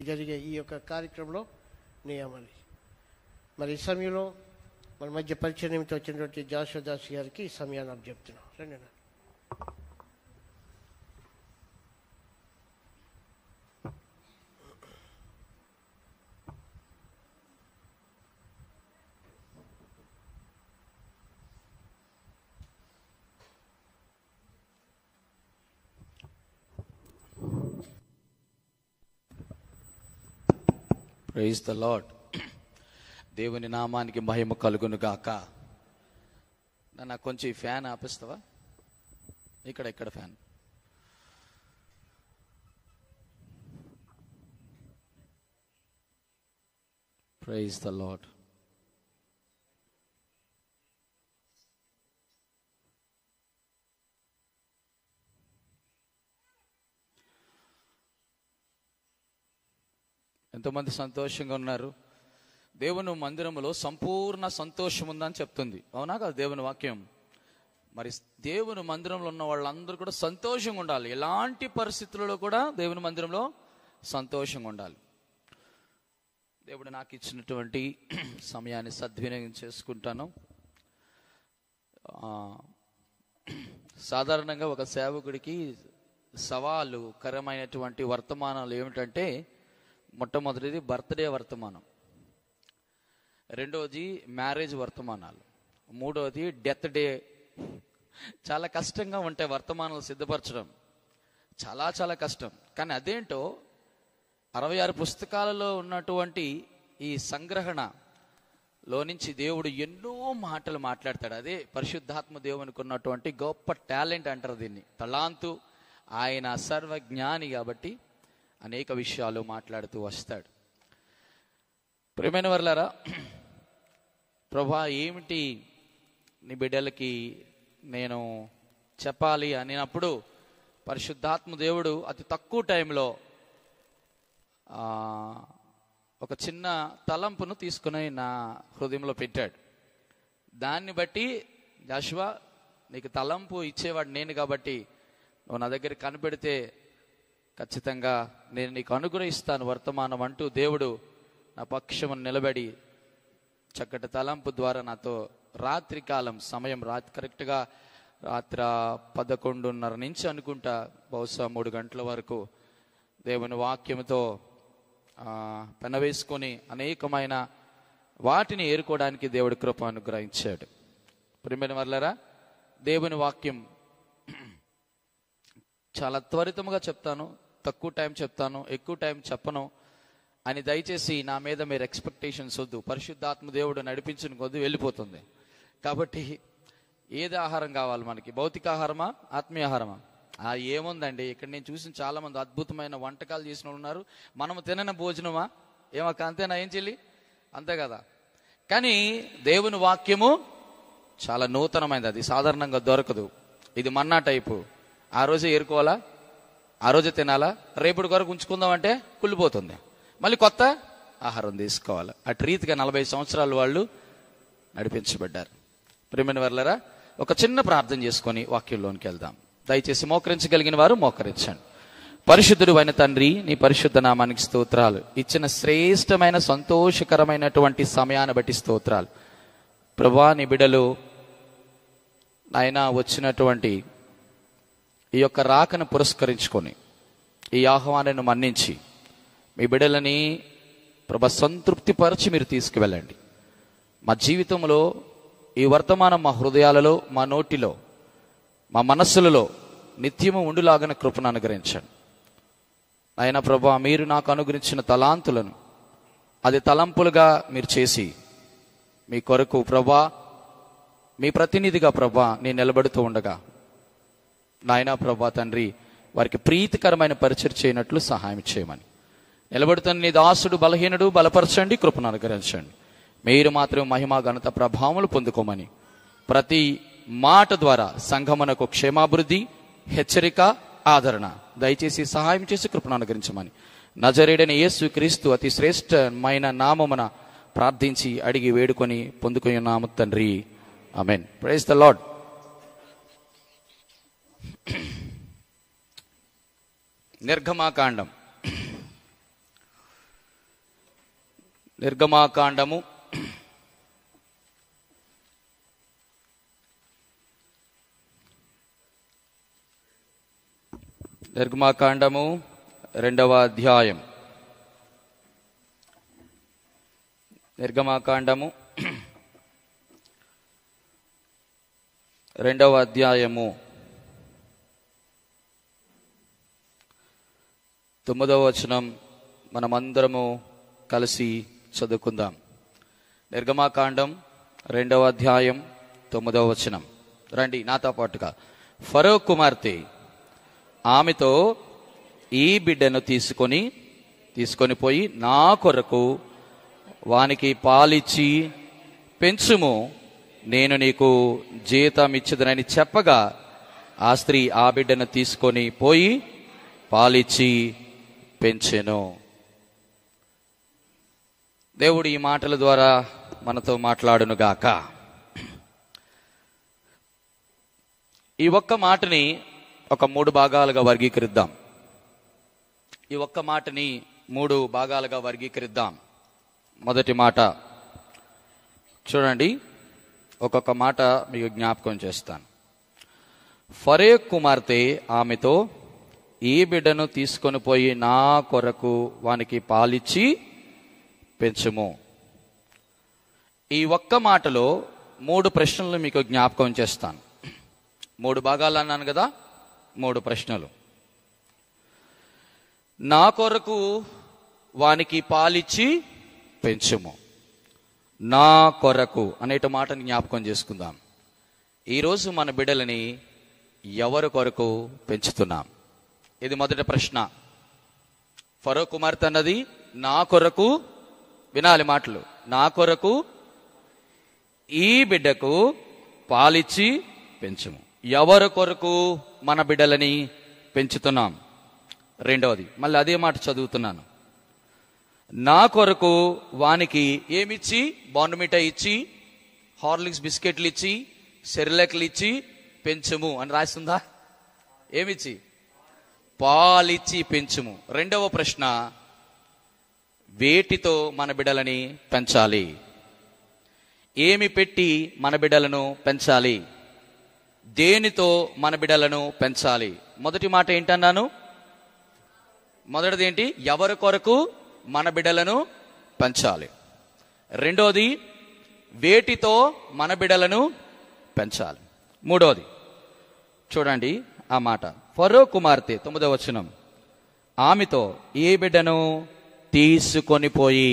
జరిగే ఈ యొక్క కార్యక్రమంలో నియమాలి మరి ఈ సమయంలో మన మధ్య పరిచయ నిమిత్తం వచ్చినటువంటి జాషువా దాస్ గారికి ఈ సమయాన్ని అప్పచెప్తున్నాం రండి అన్న. ప్రైజ్ ద లాడ్ దేవుని నామానికి మహిమ కలుగును గాక నాకు కొంచెం ఈ ఫ్యాన్ ఆపిస్తావా ఇక్కడ ఇక్కడ ఫ్యాన్ ప్రైజ్ ద లాడ్ ఎంతోమంది సంతోషంగా ఉన్నారు దేవుని మందిరములో సంపూర్ణ సంతోషం ఉందని చెప్తుంది అవునా కదా దేవుని వాక్యం మరి దేవుని మందిరంలో ఉన్న వాళ్ళందరూ కూడా సంతోషంగా ఉండాలి ఎలాంటి పరిస్థితులలో కూడా దేవుని మందిరంలో సంతోషంగా ఉండాలి దేవుడు నాకు ఇచ్చినటువంటి సమయాన్ని సద్వినియోగం చేసుకుంటాను ఆ, సాధారణంగా ఒక సేవకుడికి సవాలు కరమైనటువంటి వర్తమానాలు ఏమిటంటే మొట్టమొదటిది బర్త్డే వర్తమానం రెండవది మ్యారేజ్ వర్తమానాలు మూడవది డెత్ డే చాలా కష్టంగా ఉంటాయి వర్తమానాలు సిద్ధపరచడం చాలా చాలా కష్టం కానీ అదేంటో అరవై ఆరు పుస్తకాలలో ఉన్నటువంటి ఈ సంగ్రహణ లో నుంచి దేవుడు ఎన్నో మాటలు మాట్లాడతాడు అదే పరిశుద్ధాత్మ దేవునికి ఉన్నటువంటి గొప్ప టాలెంట్ అంటారు దీన్ని తలాంతు ఆయన సర్వజ్ఞాని కాబట్టి అనేక విషయాలు మాట్లాడుతూ వస్తాడు ప్రియమైన వర్లారా ప్రభా ఏమిటి నీ బిడ్డలకి నేను చెప్పాలి అనినప్పుడు పరిశుద్ధాత్మ దేవుడు అతి తక్కువ టైంలో ఆ, ఒక చిన్న తలంపును తీసుకుని నా హృదయంలో పెట్టాడు దాన్ని బట్టి జాషువా నీకు తలంపు ఇచ్చేవాడు నేను కాబట్టి నువ్వు నా దగ్గర కనిపెడితే ఖచ్చితంగా నేను నీకు అనుగ్రహిస్తాను వర్తమానం అంటూ దేవుడు నా పక్షము నిలబడి చక్కటి తలంపు ద్వారా నాతో రాత్రి కాలం సమయం రాత్రి కరెక్ట్గా రాత్రి పదకొండున్నర నుంచి అనుకుంటా బహుశా మూడు గంటల వరకు దేవుని వాక్యముతో ఆ, పెనవేసుకొని అనేకమైన వాటిని ఏరుకోవడానికి దేవుడి కృప అనుగ్రహించాడు ప్రియమైన వాళ్ళరా దేవుని వాక్యం చాలా త్వరితముగా చెప్తాను తక్కువ టైం చెప్తాను ఎక్కువ టైం చెప్పను అని దయచేసి నా మీద మీరు ఎక్స్పెక్టేషన్స్ వద్దు పరిశుద్ధాత్మ దేవుడు నడిపించిన కొద్ది వెళ్ళిపోతుంది కాబట్టి ఏది ఆహారం కావాలి మనకి భౌతిక ఆహారమా ఆత్మీయ ఆహారమా ఆ ఏముందండి ఇక్కడ నేను చూసిన చాలా మంది అద్భుతమైన వంటకాలు చేసిన వాళ్ళు ఉన్నారు మనం తినని భోజనమా ఏమక్క అంతేనా ఏం చెల్లి అంతే కదా కానీ దేవుని వాక్యము చాలా నూతనమైనది అది సాధారణంగా దొరకదు ఇది మన్నా టైపు ఆ రోజే ఏరుకోవాలా ఆ రోజే తినాలా రేపటి వరకు ఉంచుకుందామంటే కుళ్ళిపోతుంది మళ్ళీ కొత్త ఆహారం తీసుకోవాలి అటు రీతిగా నలభై సంవత్సరాల వాళ్ళు నడిపించబడ్డారు ప్రేమైన వర్లరా ఒక చిన్న ప్రార్థన చేసుకొని వాక్యంలోనికి వెళ్దాం దయచేసి మోకరించగలిగిన వారు మోకరించండి పరిశుద్ధుడు అయిన తండ్రి నీ పరిశుద్ధ నామానికి స్తోత్రాలు ఇచ్చిన శ్రేష్టమైన సంతోషకరమైనటువంటి సమయాన్ని బట్టి స్తోత్రాలు ప్రభా నీ బిడలు నాయన వచ్చినటువంటి ఈ యొక్క రాకను పురస్కరించుకొని ఈ ఆహ్వానాన్ని మన్నించి మీ బిడలని ప్రభ సంతృప్తిపరిచి మీరు తీసుకువెళ్ళండి మా జీవితంలో ఈ వర్తమానం మా హృదయాలలో మా నోటిలో మా మనస్సులలో నిత్యము ఉండులాగన కృపను అనుగ్రహించండి ఆయన ప్రభా మీరు నాకు అనుగ్రహించిన తలాంతులను అది తలంపులుగా మీరు చేసి మీ కొరకు ప్రభా మీ ప్రతినిధిగా ప్రభా నేను నిలబడుతూ ఉండగా నాయనా ప్రభా తండ్రి వారికి ప్రీతికరమైన పరిచయం చేయనట్లు సహాయం చేయమని నిలబడుతున్న నీ దాసుడు బలహీనుడు బలపరచండి కృపను అనుగ్రహించండి మీరు మాత్రం మహిమ ఘనత ప్రభావములు పొందుకోమని ప్రతి మాట ద్వారా సంఘమునకు క్షేమాభివృద్ధి హెచ్చరిక ఆదరణ దయచేసి సహాయం చేసి కృపను అనుగ్రహించమని నజరేడని యేసు క్రీస్తు అతి శ్రేష్టమైన నామమున ప్రార్థించి అడిగి వేడుకొని పొందుకుని నామ తండ్రి అమెన్ ప్రైజ్ ద లాడ్ నిర్గమాకాండం నిర్గమాకాండము నిర్గమాకాండము రెండవ అధ్యాయం నిర్గమాకాండము రెండవ అధ్యాయము తొమ్మిదవ వచనం మనమందరము కలిసి చదువుకుందాం నిర్గమాకాండం రెండవ అధ్యాయం తొమ్మిదవ వచనం రండి నాతో పాటుగా ఫరో కుమార్తె ఆమెతో ఈ బిడ్డను తీసుకొని తీసుకొని పోయి నా కొరకు వానికి పాలిచ్చి పెంచుము నేను నీకు జీతం ఇచ్చదనని చెప్పగా ఆ స్త్రీ ఆ బిడ్డను తీసుకొని పోయి పాలిచ్చి పెంచెను దేవుడు ఈ మాటల ద్వారా మనతో మాట్లాడునుగాక ఈ ఒక్క మాటని ఒక మూడు భాగాలుగా వర్గీకరిద్దాం ఈ ఒక్క మాటని మూడు భాగాలుగా వర్గీకరిద్దాం మొదటి మాట చూడండి ఒక్కొక్క మాట మీకు జ్ఞాపకం చేస్తాను ఫరే కుమార్తె ఆమెతో ఈ బిడ్డను తీసుకొని పోయి నా కొరకు వానికి పాలిచ్చి పెంచుము ఈ ఒక్క మాటలో మూడు ప్రశ్నలు మీకు జ్ఞాపకం చేస్తాను మూడు భాగాలు అన్నాను కదా మూడు ప్రశ్నలు నా కొరకు వానికి పాలిచ్చి పెంచుము నా కొరకు అనేట మాటని జ్ఞాపకం చేసుకుందాం ఈరోజు మన బిడ్డలని ఎవరి కొరకు పెంచుతున్నాం ఇది మొదటి ప్రశ్న ఫరో కుమార్తె అన్నది నా కొరకు వినాలి మాటలు నా కొరకు ఈ బిడ్డకు పాలిచ్చి పెంచుము ఎవరి కొరకు మన బిడ్డలని పెంచుతున్నాం రెండవది మళ్ళీ అదే మాట చదువుతున్నాను నా కొరకు వానికి ఏమిచ్చి బాండుమిఠా ఇచ్చి హార్లిక్స్ బిస్కెట్లు ఇచ్చి సెరిలెక్లు ఇచ్చి పెంచుము అని రాస్తుందా ఏమిచ్చి పాలిచ్చి పెంచుము రెండవ ప్రశ్న వేటితో మన బిడ్డలని పెంచాలి ఏమి పెట్టి మన బిడ్డలను పెంచాలి దేనితో మన బిడ్డలను పెంచాలి మొదటి మాట ఏంటన్నాను మొదటిది ఏంటి ఎవరి కొరకు మన బిడ్డలను పెంచాలి రెండోది వేటితో మన బిడ్డలను పెంచాలి మూడోది చూడండి ఆ మాట ఫరో కుమార్తె తొమ్మిదవ వచనం ఆమెతో ఏ బిడ్డను తీసుకొని పోయి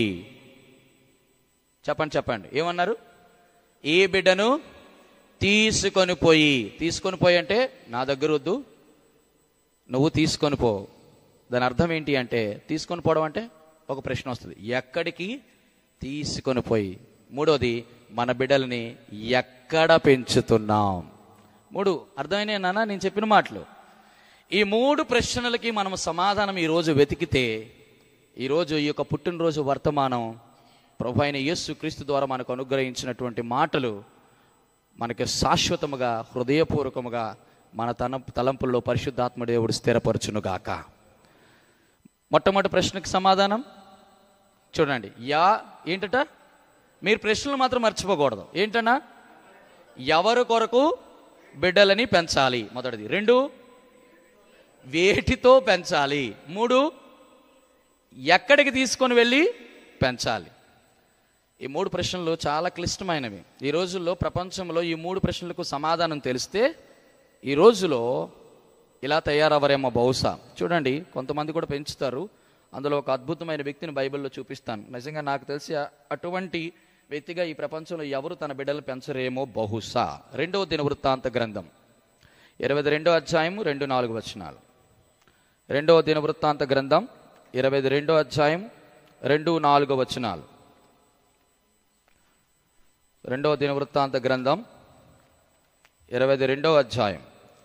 చెప్పండి చెప్పండి ఏమన్నారు ఏ బిడ్డను తీసుకొని పోయి తీసుకొని పోయి అంటే నా దగ్గర వద్దు నువ్వు తీసుకొని పో దాని అర్థం ఏంటి అంటే తీసుకొని పోవడం అంటే ఒక ప్రశ్న వస్తుంది ఎక్కడికి తీసుకొని పోయి మూడోది మన బిడ్డల్ని ఎక్కడ పెంచుతున్నాం మూడు అర్థమైనా నాన్న నేను చెప్పిన మాటలు ఈ మూడు ప్రశ్నలకి మనం సమాధానం ఈరోజు వెతికితే ఈరోజు ఈ యొక్క పుట్టినరోజు వర్తమానం ప్రభు అయిన యేసు క్రీస్తు ద్వారా మనకు అనుగ్రహించినటువంటి మాటలు మనకి శాశ్వతముగా హృదయపూర్వకముగా మన తన తలంపుల్లో పరిశుద్ధాత్మ దేవుడు స్థిరపరచునుగాక మొట్టమొదటి ప్రశ్నకి సమాధానం చూడండి యా ఏంటట మీరు ప్రశ్నలు మాత్రం మర్చిపోకూడదు ఏంటన్నా ఎవరి కొరకు బిడ్డలని పెంచాలి మొదటిది రెండు వేటితో పెంచాలి మూడు ఎక్కడికి తీసుకొని వెళ్ళి పెంచాలి ఈ మూడు ప్రశ్నలు చాలా క్లిష్టమైనవి ఈ రోజుల్లో ప్రపంచంలో ఈ మూడు ప్రశ్నలకు సమాధానం తెలిస్తే ఈ రోజులో ఇలా తయారవరేమో బహుశా చూడండి కొంతమంది కూడా పెంచుతారు అందులో ఒక అద్భుతమైన వ్యక్తిని బైబిల్లో చూపిస్తాను నిజంగా నాకు తెలిసి అ- అటువంటి వ్యక్తిగా ఈ ప్రపంచంలో ఎవరు తన బిడ్డలు పెంచరేమో బహుశా రెండవ దినవృత్తాంత గ్రంథం ఇరవై రెండో అధ్యాయం రెండు నాలుగు వచనాలు రెండవ దినవృత్తాంత గ్రంథం ఇరవై రెండో అధ్యాయం రెండు నాలుగు వచనాలు రెండవ దినవృత్తాంత గ్రంథం ఇరవై రెండవ అధ్యాయం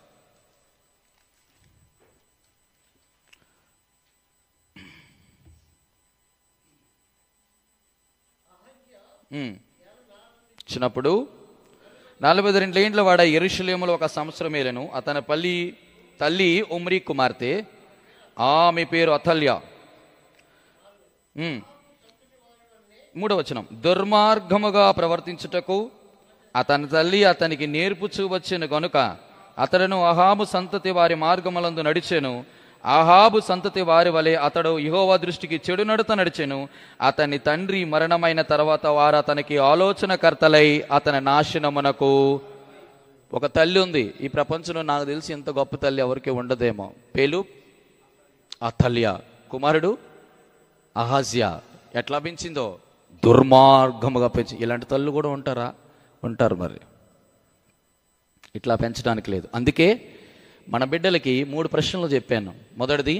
ఉమ్. చిన్నప్పుడు నలభై రెండు ఏండ్ల వాడ ఎరుషలేములో ఒక సంవత్సరం మేలను అతని పల్లి తల్లి ఉమ్రీ కుమార్తె ఆమె పేరు అతల్య ఉమ్. మూడవ వచనం దుర్మార్గముగా ప్రవర్తించుటకు అతని తల్లి అతనికి నేర్పుచూ వచ్చిన గనుక అతడును అహాబు సంతతి వారి మార్గములందు నడిచెను అహాబు సంతతి వారి వలె అతడు యెహోవా దృష్టికి చెడు నడత నడిచెను అతని తండ్రి మరణమైన తర్వాత వారు అతనికి ఆలోచనకర్తలై అతని నాశనమునకు ఒక తల్లి ఉంది ఈ ప్రపంచంలో నాకు తెలిసి ఇంత గొప్ప తల్లి ఎవరికి ఉండదేమో పేలు అతల్య కుమారుడు అహాజ్యా ఎట్లా పెంచిందో దుర్మార్గముగా పెంచి ఇలాంటి తల్లు కూడా ఉంటారా ఉంటారు మరి ఇట్లా పెంచడానికి లేదు అందుకే మన బిడ్డలకి మూడు ప్రశ్నలు చెప్పాను మొదటిది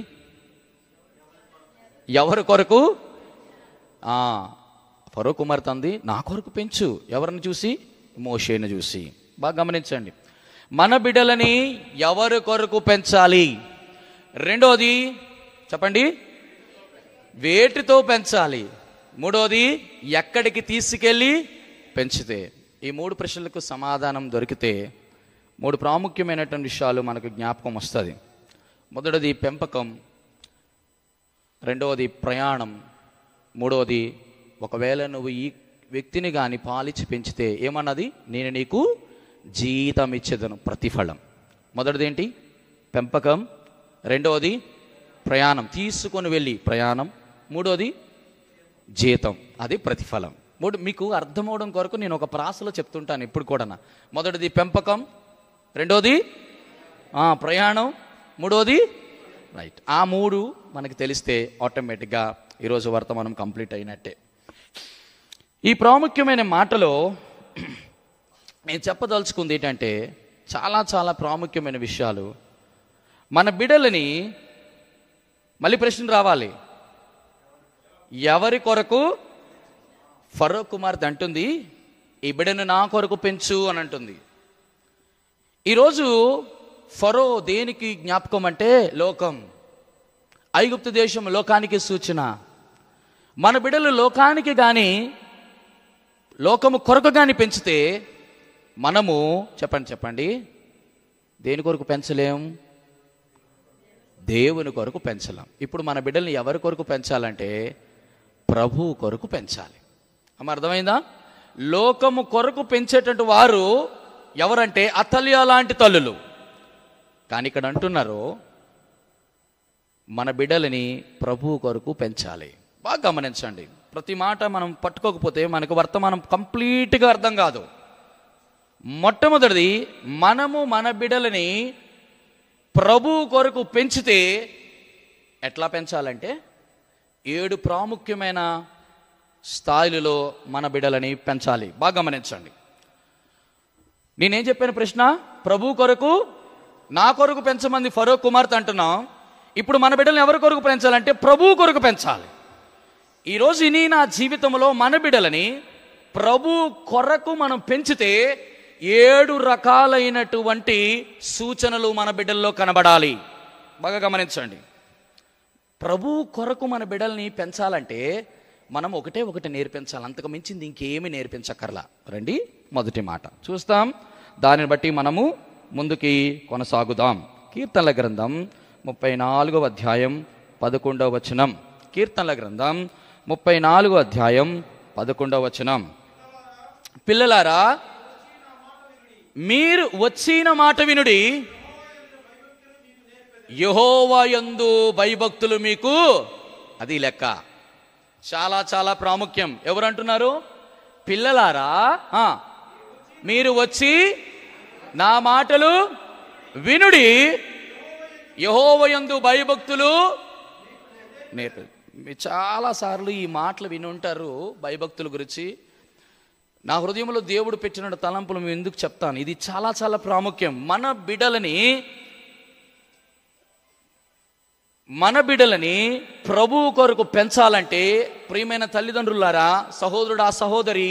ఎవరి కొరకు ఆ, ఫరో కుమార్ తంది నా కొరకు పెంచు ఎవరిని చూసి మోషేని చూసి బాగా గమనించండి మన బిడ్డలని ఎవరి కొరకు పెంచాలి రెండోది చెప్పండి వేటితో పెంచాలి మూడోది ఎక్కడికి తీసుకెళ్ళి పెంచితే ఈ మూడు ప్రశ్నలకు సమాధానం దొరికితే మూడు ప్రాముఖ్యమైనటువంటి విషయాలు మనకు జ్ఞాపకం వస్తుంది మొదటిది పెంపకం రెండవది ప్రయాణం మూడవది ఒకవేళ నువ్వు ఈ వ్యక్తిని కానీ పాలించి పెంచితే ఏమన్నది నేను నీకు జీతం ఇచ్చేదను ప్రతిఫలం మొదటిది ఏంటి పెంపకం రెండవది ప్రయాణం తీసుకొని వెళ్ళి ప్రయాణం మూడోది జీతం అది ప్రతిఫలం మూడు మీకు అర్థమవడం కొరకు నేను ఒక ప్రాసలో చెప్తుంటాను ఇప్పుడు కూడా మొదటిది పెంపకం రెండోది ఆ, ప్రయాణం మూడోది రైట్ ఆ మూడు మనకి తెలిస్తే ఆటోమేటిక్గా ఈరోజు వర్తమానం కంప్లీట్ అయినట్టే ఈ ప్రాముఖ్యమైన మాటలో నేను చెప్పదలుచుకుంది ఏంటంటే చాలా చాలా ప్రాముఖ్యమైన విషయాలు మన బిడలని మళ్ళీ ప్రశ్న రావాలి ఎవరి కొరకు ఫరో కుమార్తె అంటుంది ఈ బిడ్డను నా కొరకు పెంచు అని అంటుంది ఈరోజు ఫరో దేనికి జ్ఞాపకం అంటే లోకం ఐగుప్తు దేశం లోకానికి సూచన మన బిడ్డలు లోకానికి కానీ లోకము కొరకు కానీ పెంచితే మనము చెప్పండి చెప్పండి దేని కొరకు పెంచలేం దేవుని కొరకు పెంచలేం ఇప్పుడు మన బిడ్డల్ని ఎవరి కొరకు పెంచాలంటే ప్రభు కొరకు పెంచాలి అమ్మ అర్థమైందా లోకము కొరకు పెంచేటటువంటి వారు ఎవరంటే అతల్య లాంటి తల్లులు కానీ ఇక్కడ అంటున్నారు మన బిడ్డలని ప్రభు కొరకు పెంచాలి బాగా గమనించండి ప్రతి మాట మనం పట్టుకోకపోతే మనకు వర్తమానం కంప్లీట్గా అర్థం కాదు మొట్టమొదటిది మనము మన బిడ్డలని ప్రభు కొరకు పెంచితే ఎట్లా పెంచాలంటే ఏడు ప్రాముఖ్యమైన స్థాయిలలో మన బిడ్డలని పెంచాలి బాగా గమనించండి నేనేం చెప్పాను ప్రశ్న ప్రభు కొరకు నా కొరకు పెంచమంది ఫరో కుమార్తె అంటున్నాం ఇప్పుడు మన బిడ్డలను ఎవరి కొరకు పెంచాలంటే ప్రభు కొరకు పెంచాలి ఈరోజు ఇని నా జీవితంలో మన బిడ్డలని ప్రభు కొరకు మనం పెంచితే ఏడు రకాలైనటువంటి సూచనలు మన బిడ్డల్లో కనబడాలి బాగా గమనించండి ప్రభు కొరకు మన బిడ్డల్ని పెంచాలంటే మనం ఒకటే ఒకటి నేర్పించాలి అంతకు మించింది ఇంకేమి నేర్పించక్కర్లా రండి మొదటి మాట చూస్తాం దానిని బట్టి మనము ముందుకి కొనసాగుదాం కీర్తనల గ్రంథం ముప్పై నాలుగవ అధ్యాయం పదకొండవ వచనం కీర్తనల గ్రంథం ముప్పై నాలుగో అధ్యాయం పదకొండవ వచనం పిల్లలారా మీరు వచ్చిన మాట వినుడి యహోవయందు భయభక్తులు మీకు అది లెక్క చాలా చాలా ప్రాముఖ్యం ఎవరు అంటున్నారు పిల్లలారా ఆ, మీరు వచ్చి నా మాటలు వినుడి యహోవయందు భయభక్తులు నేర్పి మీరు చాలాసార్లు ఈ మాటలు విని ఉంటారు భయభక్తుల గురించి నా హృదయంలో దేవుడు పెట్టిన తలంపులు మేము ఎందుకు చెప్తాను ఇది చాలా చాలా ప్రాముఖ్యం మన బిడలని మన బిడలని ప్రభువు కొరకు పెంచాలంటే ప్రియమైన తల్లిదండ్రులారా సహోదరుడు ఆ సహోదరి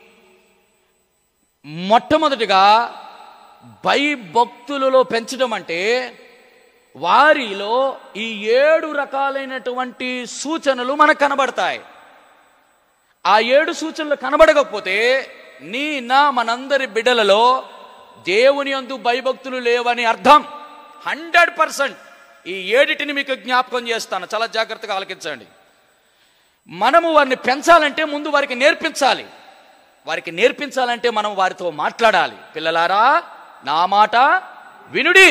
మొట్టమొదటిగా భయభక్తులలో పెంచడం అంటే వారిలో ఈ ఏడు రకాలైనటువంటి సూచనలు మనకు కనబడతాయి ఆ ఏడు సూచనలు కనబడకపోతే నీ నా మనందరి బిడ్డలలో దేవుని అందు భయభక్తులు లేవని అర్థం హండ్రెడ్ పర్సెంట్ ఈ ఏడిటిని మీకు జ్ఞాపకం చేస్తాను చాలా జాగ్రత్తగా ఆలకించండి మనము వారిని పెంచాలంటే ముందు వారికి నేర్పించాలి వారికి నేర్పించాలంటే మనం వారితో మాట్లాడాలి పిల్లలారా నా మాట వినుడి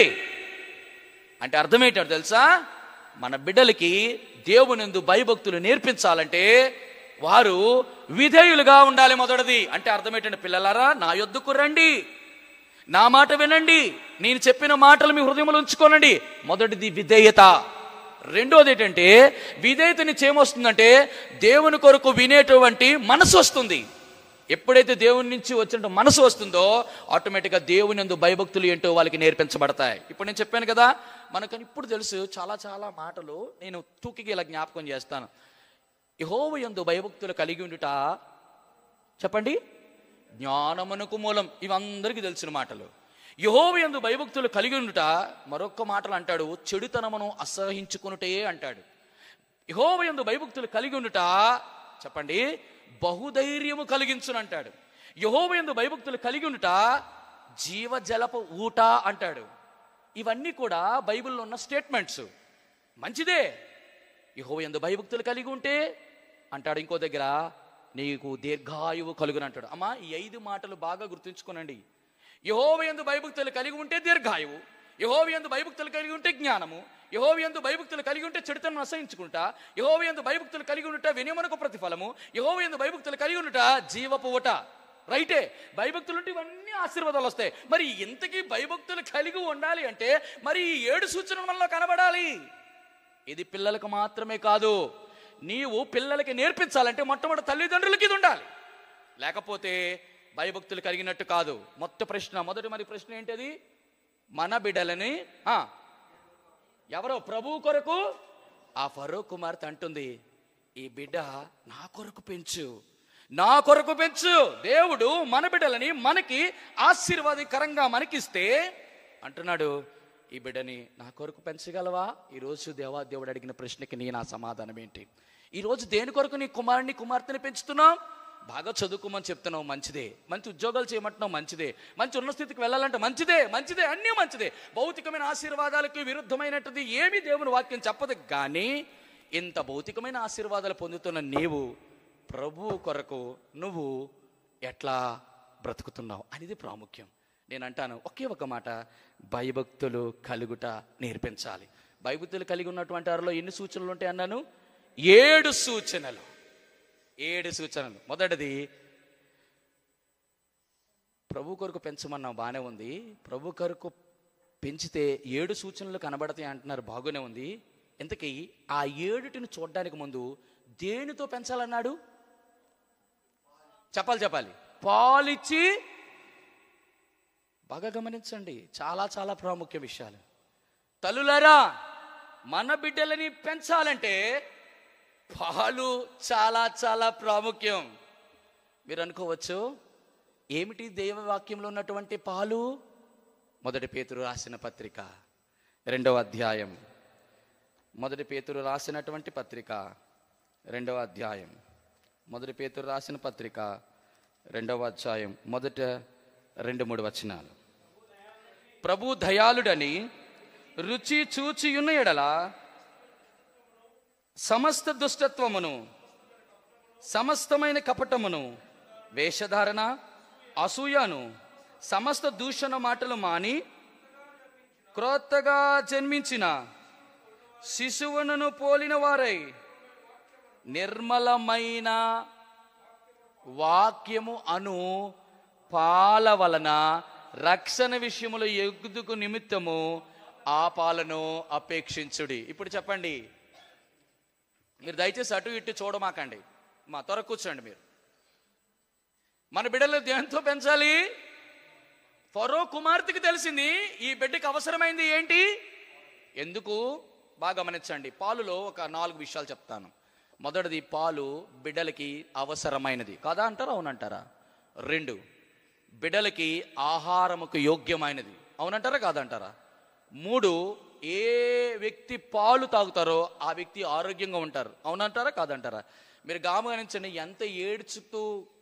అంటే అర్థం ఏంటో తెలుసా మన బిడ్డలకి దేవునిందు భయభక్తులు నేర్పించాలంటే వారు విధేయులుగా ఉండాలి మొదటిది అంటే అర్థం ఏంటంటే పిల్లలారా నా యొద్దకు రండి నా మాట వినండి నేను చెప్పిన మాటలు మీ హృదయంలో ఉంచుకోనండి మొదటిది విధేయత రెండోది ఏంటంటే విధేయతని చేమొస్తుందంటే దేవుని కొరకు వినేటువంటి మనసు వస్తుంది ఎప్పుడైతే దేవుని నుంచి వచ్చిన మనసు వస్తుందో ఆటోమేటిక్గా దేవుని ఎందు భయభక్తులు ఏంటో వాళ్ళకి నేర్పించబడతాయి ఇప్పుడు నేను చెప్పాను కదా మనకు ఇప్పుడు తెలుసు చాలా చాలా మాటలు నేను తూకికి ఇలా జ్ఞాపకం చేస్తాను యహోవ ఎందు భయభక్తులు కలిగి ఉండుట చెప్పండి జ్ఞానమునకు మూలం ఇవందరికీ తెలిసిన మాటలు యహోవ ఎందు భయభక్తులు కలిగి ఉండుట మరొక్క మాటలు అంటాడు చెడుతనమును అసహించుకునుటే అంటాడు యహోవ ఎందు భయభక్తులు కలిగి ఉండుట చెప్పండి బహుధైర్యము కలిగించును అంటాడు యహోవ ఎందు భయభక్తులు కలిగి ఉండుట జీవజలపు ఊట అంటాడు ఇవన్నీ కూడా బైబిల్లో ఉన్న స్టేట్మెంట్స్ మంచిదే యహోవ ఎందు భయభక్తులు కలిగి ఉంటే అంటాడు ఇంకో దగ్గర నీకు దీర్ఘాయువు కలుగును అంటాడు అమ్మా ఈ ఐదు మాటలు బాగా గుర్తుంచుకోనండి యహోవ ఎందు భయభక్తులు కలిగి ఉంటే దీర్ఘాయువు యహోవ ఎందు భయభక్తులు కలిగి ఉంటే జ్ఞానము యహోవ ఎందు భయభక్తులు కలిగి ఉంటే చెడుతను అసహించుకుంటా యహోవ ఎందు భయభక్తులు కలిగి ఉంట వినియమనకు ప్రతిఫలము యహోవ ఎందు భయభక్తులు కలిగి ఉంట జీవపు ఊట రైటే భయభక్తులు ఉంటే ఇవన్నీ ఆశీర్వాదాలు వస్తాయి మరి ఇంతకీ భయభక్తులు కలిగి ఉండాలి అంటే మరి ఈ ఏడు సూచనలు మనలో కనబడాలి ఇది పిల్లలకు మాత్రమే కాదు నీవు పిల్లలకి నేర్పించాలంటే మొట్టమొదటి తల్లిదండ్రులకి ఇది ఉండాలి లేకపోతే భయభక్తులు కలిగినట్టు కాదు మొత్త ప్రశ్న మొదటి మరి ప్రశ్న ఏంటది మన బిడ్డలని ఆ, ఎవరో ప్రభు కొరకు ఆ ఫరో కుమార్తె అంటుంది ఈ బిడ్డ నా కొరకు పెంచు నా కొరకు పెంచు దేవుడు మన బిడ్డలని మనకి ఆశీర్వాదకరంగా మనకిస్తే అంటున్నాడు ఈ బిడ్డని నా కొరకు పెంచగలవా ఈరోజు దేవా దేవుడు అడిగిన ప్రశ్నకి నీ నా సమాధానం ఏంటి ఈరోజు దేని కొరకు నీ కుమారుని కుమార్తెని పెంచుతున్నావు బాగా చదువుకోమని చెప్తున్నావు మంచిదే మంచి ఉద్యోగాలు చేయమంటున్నావు మంచిదే మంచి ఉన్న స్థితికి వెళ్ళాలంటే మంచిదే మంచిదే అన్నీ మంచిదే భౌతికమైన ఆశీర్వాదాలకు విరుద్ధమైనట్టుది ఏమీ దేవుని వాక్యం చెప్పదు కానీ ఇంత భౌతికమైన ఆశీర్వాదాలు పొందుతున్న నీవు ప్రభు కొరకు నువ్వు ఎట్లా బ్రతుకుతున్నావు అనేది ప్రాముఖ్యం నేను అంటాను ఒకే ఒక మాట భయభక్తులు కలుగుట నేర్పించాలి భయభక్తులు కలిగి ఉన్నటువంటి వారిలో ఎన్ని సూచనలు ఉంటాయి అన్నాను ఏడు సూచనలు ఏడు సూచనలు మొదటిది ప్రభు కొరకు పెంచమన్నాం బాగానే ఉంది ప్రభు కొరకు పెంచితే ఏడు సూచనలు కనబడతాయి అంటున్నారు బాగానే ఉంది ఇంతకీ ఆ ఏడుటిని చూడడానికి ముందు దేనితో పెంచాలన్నాడు చెప్పాలి చెప్పాలి పాలిచ్చి బాగా గమనించండి చాలా చాలా ప్రాముఖ్య విషయాలు తల్లులారా మన బిడ్డలని పెంచాలంటే పాలు చాలా చాలా ప్రాముఖ్యం మీరు అనుకోవచ్చు ఏమిటి దైవవాక్యంలో ఉన్నటువంటి పాలు మొదటి పేతురు రాసిన పత్రిక రెండవ అధ్యాయం మొదటి పేతురు రాసినటువంటి పత్రిక రెండవ అధ్యాయం మొదటి పేతురు రాసిన పత్రిక రెండవ అధ్యాయం మొదట రెండు మూడు వచనాలు ప్రభు దయాళుడని రుచి చూచియున్న ఎడల సమస్త దుష్టత్వమును సమస్తమైన కపటమును వేషధారణ అసూయను సమస్త దూషణ మాటలు మాని క్రొత్తగా జన్మించిన శిశువును పోలిన వారై నిర్మలమైన వాక్యము అను పాల వలన రక్షణ విషయములో ఎగుదుకు నిమిత్తము ఆ పాలను అపేక్షించుడి ఇప్పుడు చెప్పండి మీరు దయచేసి అటు ఇటు చూడమాకండి మా త్వర కూర్చోండి మీరు మన బిడ్డలు దేంతో పెంచాలి ఫరో కుమార్తెకి తెలిసింది ఈ బిడ్డకి అవసరమైంది ఏంటి ఎందుకు బాగా గమనించండి పాలులో ఒక నాలుగు విషయాలు చెప్తాను మొదటిది పాలు బిడ్డలకి అవసరమైనది కాదా అంటారా అవునంటారా రెండు బిడ్డలకి ఆహారముకు యోగ్యమైనది అవునంటారా కాదంటారా మూడు ఏ వ్యక్తి పాలు తాగుతారో ఆ వ్యక్తి ఆరోగ్యంగా ఉంటారు అవునంటారా కాదంటారా మీరు గమనించండి ఎంత ఏడ్చుతూ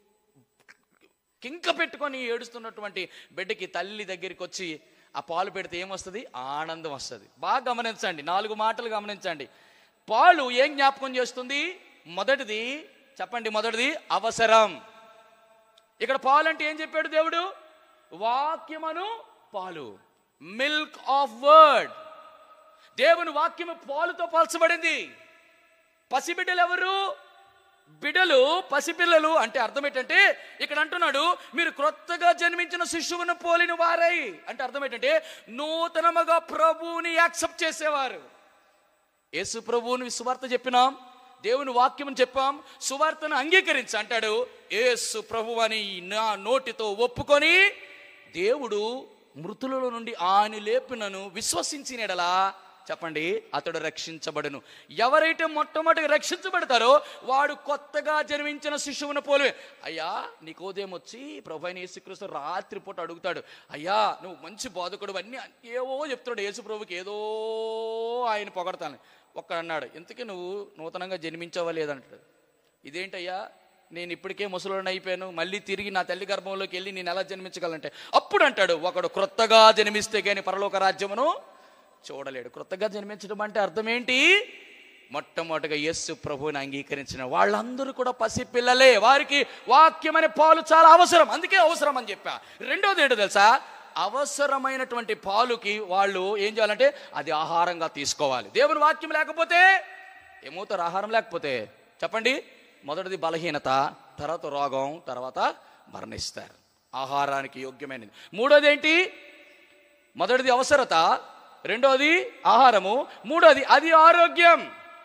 కింక పెట్టుకొని ఏడుస్తున్నటువంటి బిడ్డకి తల్లి దగ్గరికి వచ్చి ఆ పాలు పెడితే ఏమొస్తుంది ఆనందం వస్తుంది బాగా గమనించండి నాలుగు మాటలు గమనించండి పాలు ఏం జ్ఞాపకం చేస్తుంది మొదటిది చెప్పండి మొదటిది అవసరం ఇక్కడ పాలు అంటే ఏం చెప్పాడు దేవుడు వాక్యమను పాలు మిల్క్ ఆఫ్ వర్డ్ దేవుని వాక్యము పాలుతో పోల్చబడింది పసిబిడ్డలు ఎవరు బిడ్డలు పసిపిల్లలు అంటే అర్థం ఏంటంటే ఇక్కడ అంటున్నాడు మీరు క్రొత్తగా జన్మించిన శిశువును పోలిన వారై అంటే అర్థం ఏంటంటే నూతనముగా ప్రభువుని యాక్సెప్ట్ చేసేవారు యేసు ప్రభువుని సువార్త చెప్పినాం దేవుని వాక్యం చెప్పాం సువార్తను అంగీకరించి అంటాడు యేసు ప్రభు అని నా నోటితో ఒప్పుకొని దేవుడు మృతులలో నుండి ఆయన లేపినను విశ్వసించినడలా చెప్పండి అతడు రక్షించబడును ఎవరైతే మొట్టమొదటిగా రక్షించబడతారో వాడు కొత్తగా జన్మించిన శిశువును పోలే అయ్యా నీకు ఉదయం వచ్చి ప్రభు అయిన యేసుక్రీస్తు రాత్రి పూట అడుగుతాడు అయ్యా నువ్వు మంచి బోధకుడు అన్నీ ఏవో చెప్తాడు యేసు ప్రభుకి ఏదో ఆయన పొగడతాను ఒక్క అన్నాడు ఇంతకీ నువ్వు నూతనంగా జన్మించావా లేదంటాడు ఇదేంటయ్యా నేను ఇప్పటికే ముసలోని అయిపోయాను మళ్ళీ తిరిగి నా తల్లి గర్భంలోకి వెళ్ళి నేను ఎలా జన్మించగలంటే అప్పుడు అంటాడు ఒకడు క్రొత్తగా జన్మిస్తే కానీ పరలోక రాజ్యమును చూడలేడు క్రొత్తగా జన్మించడం అంటే అర్థం ఏంటి మొట్టమొదటిగా యేసు ప్రభువుని అంగీకరించిన వాళ్ళందరూ కూడా పసిపిల్లలే వారికి వాక్యం అనే పాలు చాలా అవసరం అందుకే అవసరం అని చెప్పా రెండోది ఏంటో తెలుసా అవసరమైనటువంటి పాలుకి వాళ్ళు ఏం చేయాలంటే అది ఆహారంగా తీసుకోవాలి దేవుని వాక్యం లేకపోతే ఏమవుతారు ఆహారం లేకపోతే చెప్పండి మొదటిది బలహీనత తర్వాత రోగం తర్వాత మరణిస్తారు ఆహారానికి యోగ్యమైనది మూడోది ఏంటి మొదటిది అవసరత రెండోది ఆహారము మూడోది అది ఆరోగ్యం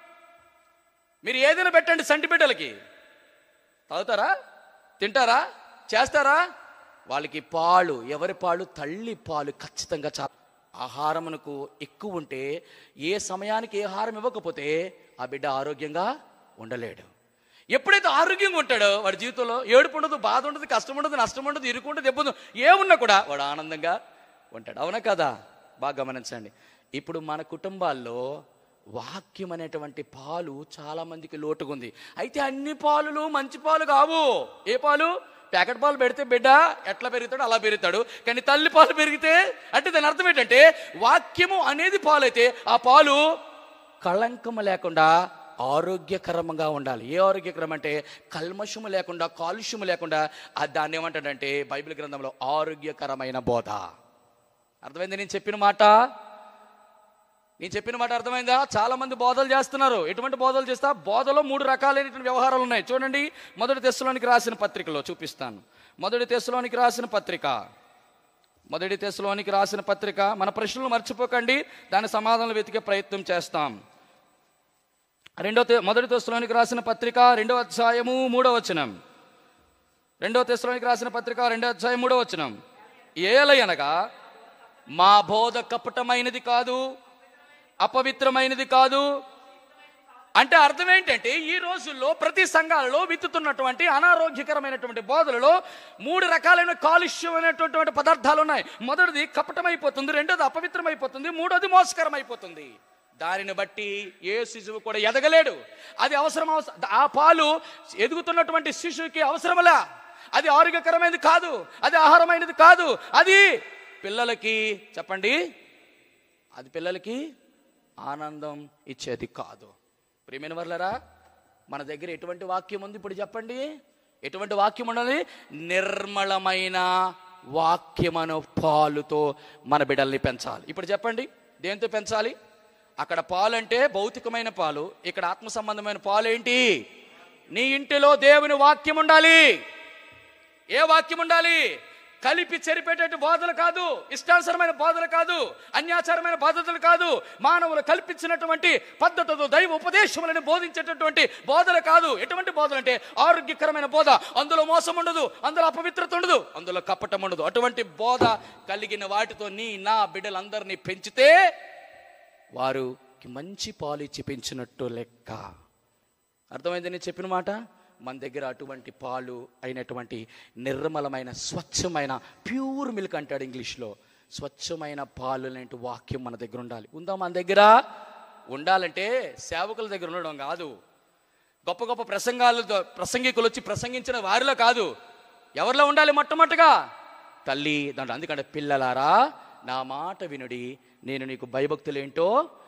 మీరు ఏదైనా పెట్టండి సంటి బిడ్డలకి తాగుతారా తింటారా చేస్తారా వాళ్ళకి పాలు ఎవరి పాలు తల్లి పాలు ఖచ్చితంగా చా ఆహారమునకు ఎక్కువ ఉంటే ఏ సమయానికి ఏ ఆహారం ఇవ్వకపోతే ఆ బిడ్డ ఆరోగ్యంగా ఉండలేడు ఎప్పుడైతే ఆరోగ్యంగా ఉంటాడో వాడి జీవితంలో ఏడుపు ఉండదు బాధ ఉండదు కష్టం ఉండదు నష్టం ఉండదు ఇరుకు ఉండదు దెబ్బ ఉండదు ఏమున్నా కూడా వాడు ఆనందంగా ఉంటాడు అవునా కదా బాగా గమనించండి ఇప్పుడు మన కుటుంబాల్లో వాక్యం అనేటువంటి పాలు చాలా మందికి లోటుగుంది అయితే అన్ని పాలులు మంచి పాలు కావు ఏ పాలు ప్యాకెట్ పాలు పెడితే బిడ్డ ఎట్లా పెరుగుతాడో అలా పెరుగుతాడు కానీ తల్లి పాలు పెరిగితే అంటే దాని అర్థం ఏంటంటే వాక్యము అనేది పాలైతే ఆ పాలు కళంకము లేకుండా ఆరోగ్యకరంగా ఉండాలి ఏ ఆరోగ్యకరం అంటే కల్మషము లేకుండా కాలుష్యము లేకుండా ఆ దాన్ని ఏమంటాడంటే బైబిల్ గ్రంథంలో ఆరోగ్యకరమైన బోధ అర్థమైంది నేను చెప్పిన మాట నేను చెప్పిన మాట అర్థమైందా చాలా మంది బోధలు చేస్తున్నారు ఎటువంటి బోధలు చేస్తా బోధలో మూడు రకాలైనటువంటి వ్యవహారాలు ఉన్నాయి చూడండి మొదటి తెస్సులోనికి రాసిన పత్రికలో చూపిస్తాను మొదటి తెస్సులోనికి రాసిన పత్రిక మొదటి తెస్సులోనికి రాసిన పత్రిక మన ప్రశ్నలు మర్చిపోకండి దాని సమాధానం వెతికే ప్రయత్నం చేస్తాం రెండో తె- మొదటి తెస్సులోనికి రాసిన పత్రిక రెండో అధ్యాయము మూడో వచనం రెండో తెస్సులోనికి రాసిన పత్రిక రెండో అధ్యాయం మూడో వచనం ఏలయనగా మా బోధ కపటమైనది కాదు అపవిత్రమైనది కాదు అంటే అర్థం ఏంటంటే ఈ రోజుల్లో ప్రతి సంఘాలలో విత్తుతున్నటువంటి అనారోగ్యకరమైనటువంటి బోధలలో మూడు రకాలైన కాలుష్యమైనటువంటి పదార్థాలు ఉన్నాయి మొదటిది కపటమైపోతుంది రెండోది అపవిత్రమైపోతుంది మూడోది మోసకరమైపోతుంది దానిని బట్టి ఏ శిశువు కూడా ఎదగలేడు అది అవసరం అవస- ఆ పాలు ఎదుగుతున్నటువంటి శిశువుకి అవసరమలా అది ఆరోగ్యకరమైనది కాదు అది ఆహారమైనది కాదు అది పిల్లలకి చెప్పండి అది పిల్లలకి ఆనందం ఇచ్చేది కాదు ప్రియమైన వర్లరా మన దగ్గర ఎటువంటి వాక్యం ఉంది ఇప్పుడు చెప్పండి ఎటువంటి వాక్యం ఉన్నది నిర్మలమైన వాక్యమను పాలుతో మన బిడ్డల్ని పెంచాలి ఇప్పుడు చెప్పండి దేంతో పెంచాలి అక్కడ పాలు అంటే భౌతికమైన పాలు ఇక్కడ ఆత్మ సంబంధమైన పాలు ఏంటి నీ ఇంటిలో దేవుని వాక్యం ఉండాలి ఏ వాక్యం ఉండాలి కలిపి చెరిపేటట్టు బోధలు కాదు ఇష్టానుసరమైన బోధలు కాదు అన్యాచారమైన బాధ్యతలు కాదు మానవులు కల్పించినటువంటి పద్ధతులు దైవ ఉపదేశములను బోధించేటటువంటి బోధలు కాదు ఎటువంటి బోధలు అంటే ఆరోగ్యకరమైన బోధ అందులో మోసం ఉండదు అందులో అపవిత్రత ఉండదు అందులో కపటం ఉండదు అటువంటి బోధ కలిగిన వాటితో నీ నా బిడ్డలందరినీ పెంచితే వారికి మంచి పాలు ఇచ్చి పెంచినట్టు లెక్క అర్థమైంది నేను చెప్పిన మాట మన దగ్గర అటువంటి పాలు అయినటువంటి నిర్మలమైన స్వచ్ఛమైన ప్యూర్ మిల్క్ అంటాడు ఇంగ్లీష్లో స్వచ్ఛమైన పాలు లాంటి వాక్యం మన దగ్గర ఉండాలి ఉందా మన దగ్గర ఉండాలంటే సేవకుల దగ్గర ఉండడం కాదు గొప్ప గొప్ప ప్రసంగాలు ప్రసంగికులు వచ్చి ప్రసంగించిన వారిలో కాదు ఎవరిలో ఉండాలి మొట్టమొదటిగా తల్లి దాంట్లో అందుకంటే పిల్లలారా నా మాట వినుడి నేను నీకు భయభక్తులేంటో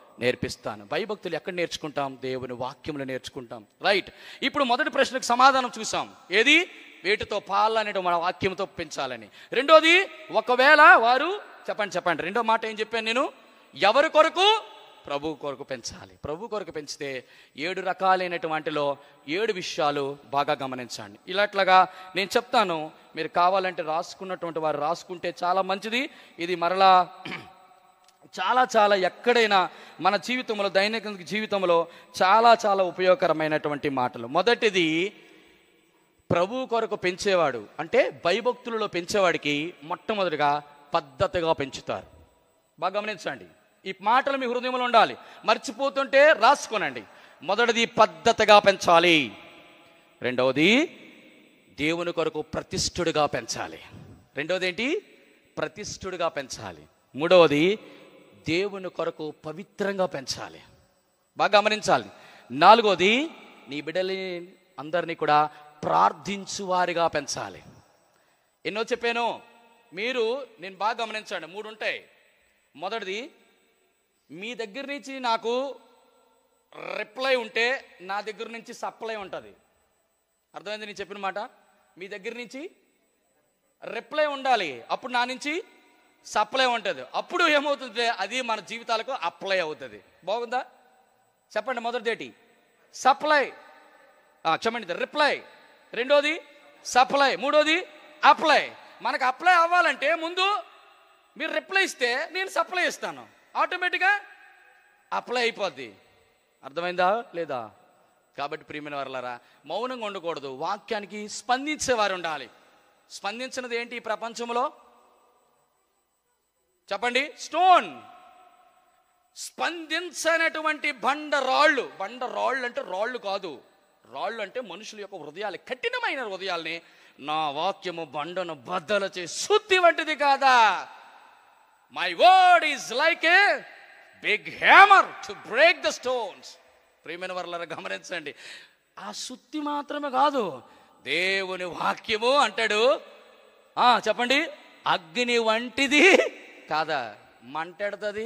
నేర్పిస్తాను భయభక్తులు ఎక్కడ నేర్చుకుంటాం దేవుని వాక్యములు నేర్చుకుంటాం రైట్ ఇప్పుడు మొదటి ప్రశ్నకు సమాధానం చూసాం ఏది వేటితో పాలనే మన వాక్యంతో పెంచాలని రెండోది ఒకవేళ వారు చెప్పండి చెప్పండి రెండో మాట ఏం చెప్పాను నేను ఎవరి కొరకు ప్రభు కొరకు పెంచాలి ప్రభు కొరకు పెంచితే ఏడు రకాలైనటువంటిలో ఏడు విషయాలు బాగా గమనించండి ఇలాట్లాగా నేను చెప్తాను మీరు కావాలంటే రాసుకున్నటువంటి వారు రాసుకుంటే చాలా మంచిది ఇది మరలా చాలా చాలా ఎక్కడైనా మన జీవితంలో దైనిక జీవితంలో చాలా చాలా ఉపయోగకరమైనటువంటి మాటలు మొదటిది ప్రభు కొరకు పెంచేవాడు అంటే భయభక్తులలో పెంచేవాడికి మొట్టమొదటిగా పద్ధతిగా పెంచుతారు బాగా గమనించండి ఈ మాటలు మీ హృదయంలో ఉండాలి మర్చిపోతుంటే రాసుకోనండి మొదటిది పద్ధతిగా పెంచాలి రెండవది దేవుని కొరకు ప్రతిష్ఠుడిగా పెంచాలి రెండవది ఏంటి ప్రతిష్ఠుడిగా పెంచాలి మూడవది దేవుని కొరకు పవిత్రంగా పెంచాలి బాగా గమనించాలి నాలుగోది నీ బిడ్డని అందరినీ కూడా ప్రార్థించువారిగా పెంచాలి ఎన్నో చెప్పాను మీరు నేను బాగా గమనించండి మూడు ఉంటాయి మొదటిది మీ దగ్గర నుంచి నాకు రిప్లై ఉంటే నా దగ్గర నుంచి సప్లై ఉంటుంది అర్థమైంది నేను చెప్పిన మాట మీ దగ్గర నుంచి రిప్లై ఉండాలి అప్పుడు నా నుంచి సప్లై ఉంటుంది అప్పుడు ఏమవుతుంది అది మన జీవితాలకు అప్లై అవుతుంది బాగుందా చెప్పండి మొదటిదేటి సప్లై చెప్పండి రిప్లై రెండోది సప్లై మూడోది అప్లై మనకు అప్లై అవ్వాలంటే ముందు మీరు రిప్లై ఇస్తే నేను సప్లై ఇస్తాను ఆటోమేటిక్గా అప్లై అయిపోద్ది అర్థమైందా లేదా కాబట్టి ప్రియమైన వారలారా మౌనంగా ఉండకూడదు వాక్యానికి స్పందించేవారు ఉండాలి స్పందించినది ఏంటి ఈ ప్రపంచంలో చెప్పండి స్టోన్ స్పందించనటువంటి బండ రాళ్ళు బండ రాళ్ళు అంటే రాళ్ళు కాదు రాళ్ళు అంటే మనుషుల యొక్క హృదయాలు కఠినమైన హృదయాల్ని నా వాక్యము బండను బద్దలు చేసి శుద్ధి వంటిది కాదా my word is like a big hammer to break the stones ప్రియమైన వర్ల గమనించండి ఆ శుద్ధి మాత్రమే కాదు దేవుని వాక్యము అంటాడు ఆ చెప్పండి అగ్ని వంటిది కాదా మంటెడుతుంది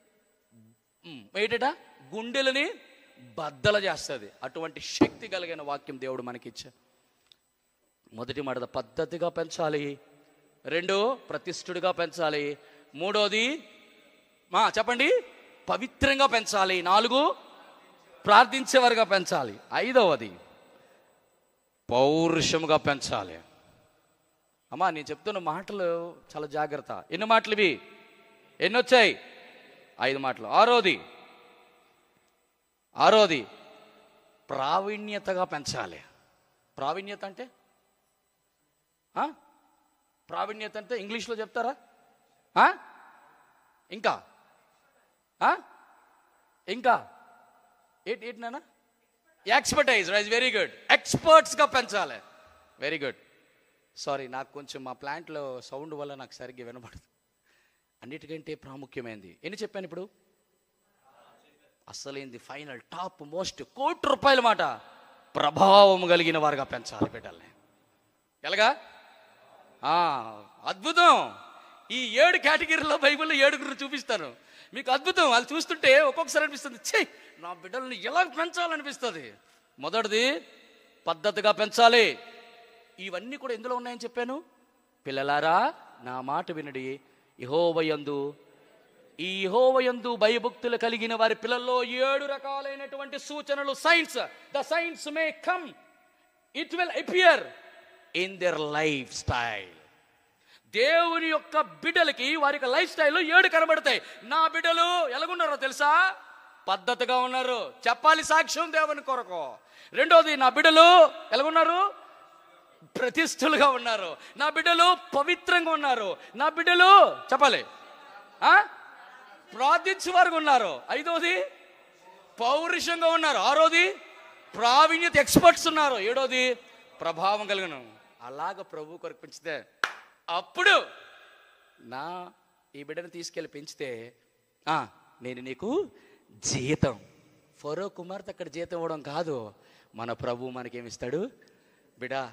ఏంటట గుండెలని బద్దల చేస్తుంది అటువంటి శక్తి కలిగిన వాక్యం దేవుడు మనకిచ్చాడు మొదటి మాట పద్ధతిగా పెంచాలి రెండు ప్రతిష్ఠుడిగా పెంచాలి మూడోది మా చెప్పండి పవిత్రంగా పెంచాలి నాలుగు ప్రార్థించేవారుగా పెంచాలి ఐదవది పౌరుషముగా పెంచాలి అమ్మా నేను చెప్తున్న మాటలు చాలా జాగ్రత్త ఎన్ని మాటలు ఇవి ఎన్ని వచ్చాయి ఐదు మాటలు ఆరోది ఆరోది ప్రావీణ్యతగా పెంచాలి ప్రావీణ్యత అంటే ఆ? ప్రావీణ్యత అంటే ఇంగ్లీష్లో చెప్తారా ఆ? ఇంకా ఆ? ఇంకా ఏంటి ఏంటి నాన్న ఎక్స్పర్టైజ్ రైజ్ వెరీ గుడ్ ఎక్స్పర్ట్స్గా పెంచాలి వెరీ గుడ్ సారీ నాకు కొంచెం మా ప్లాంట్లో సౌండ్ వల్ల నాకు సరిగ్గా వినపడదు అన్నిటికంటే ప్రాముఖ్యమైనది ఎన్ని చెప్పాను ఇప్పుడు అసలేంది ఫైనల్ టాప్ మోస్ట్ కోటి రూపాయల మాట ప్రభావం కలిగిన వారుగా పెంచాలి బిడ్డల్ని ఎలాగా ఆ, అద్భుతం ఈ ఏడు కేటగిరీలో బైబిల్లో ఏడుగురు చూపిస్తాను మీకు అద్భుతం వాళ్ళు చూస్తుంటే ఒక్కొక్కసారి అనిపిస్తుంది ఛే నా బిడ్డల్ని ఎలా పెంచాలనిపిస్తుంది మొదటిది పద్ధతిగా పెంచాలి ఇవన్నీ కూడా ఎందులో ఉన్నాయని చెప్పాను పిల్లలారా నా మాట వినడి ఇహోవయందు ఈ ఇహోవయందు భయభక్తులు కలిగిన వారి పిల్లల్లో ఏడు రకాలైనటువంటి సూచనలు signs the signs may come it will appear in their lifestyle దేవుని యొక్క బిడ్డలకి వారి యొక్క లైఫ్ స్టైల్లో ఏడు కనబడతాయి నా బిడ్డలు ఎలాగున్నారో తెలుసా పద్ధతిగా ఉన్నారు చెప్పాలి సాక్ష్యం దేవుని కొరకు రెండోది నా బిడ్డలు ఎలాగున్నారు ప్రతిష్ఠులుగా ఉన్నారు నా బిడ్డలు పవిత్రంగా ఉన్నారు నా బిడ్డలు చెప్పాలి ఆ ప్రార్థించే వారు ఉన్నారు ఐదోది పౌరుషంగా ఉన్నారు ఆరోది ప్రావీణ్యత ఎక్స్పర్ట్స్ ఉన్నారు ఏడోది ప్రభావం కలిగిన అలాగ ప్రభు కొరకు పెంచితే అప్పుడు నా ఈ బిడ్డను తీసుకెళ్ళి పెంచితే ఆ, నేను నీకు జీతం ఫరో కుమార్తె అక్కడ జీతం ఇవ్వడం కాదు మన ప్రభు మనకేమిస్తాడు బిడా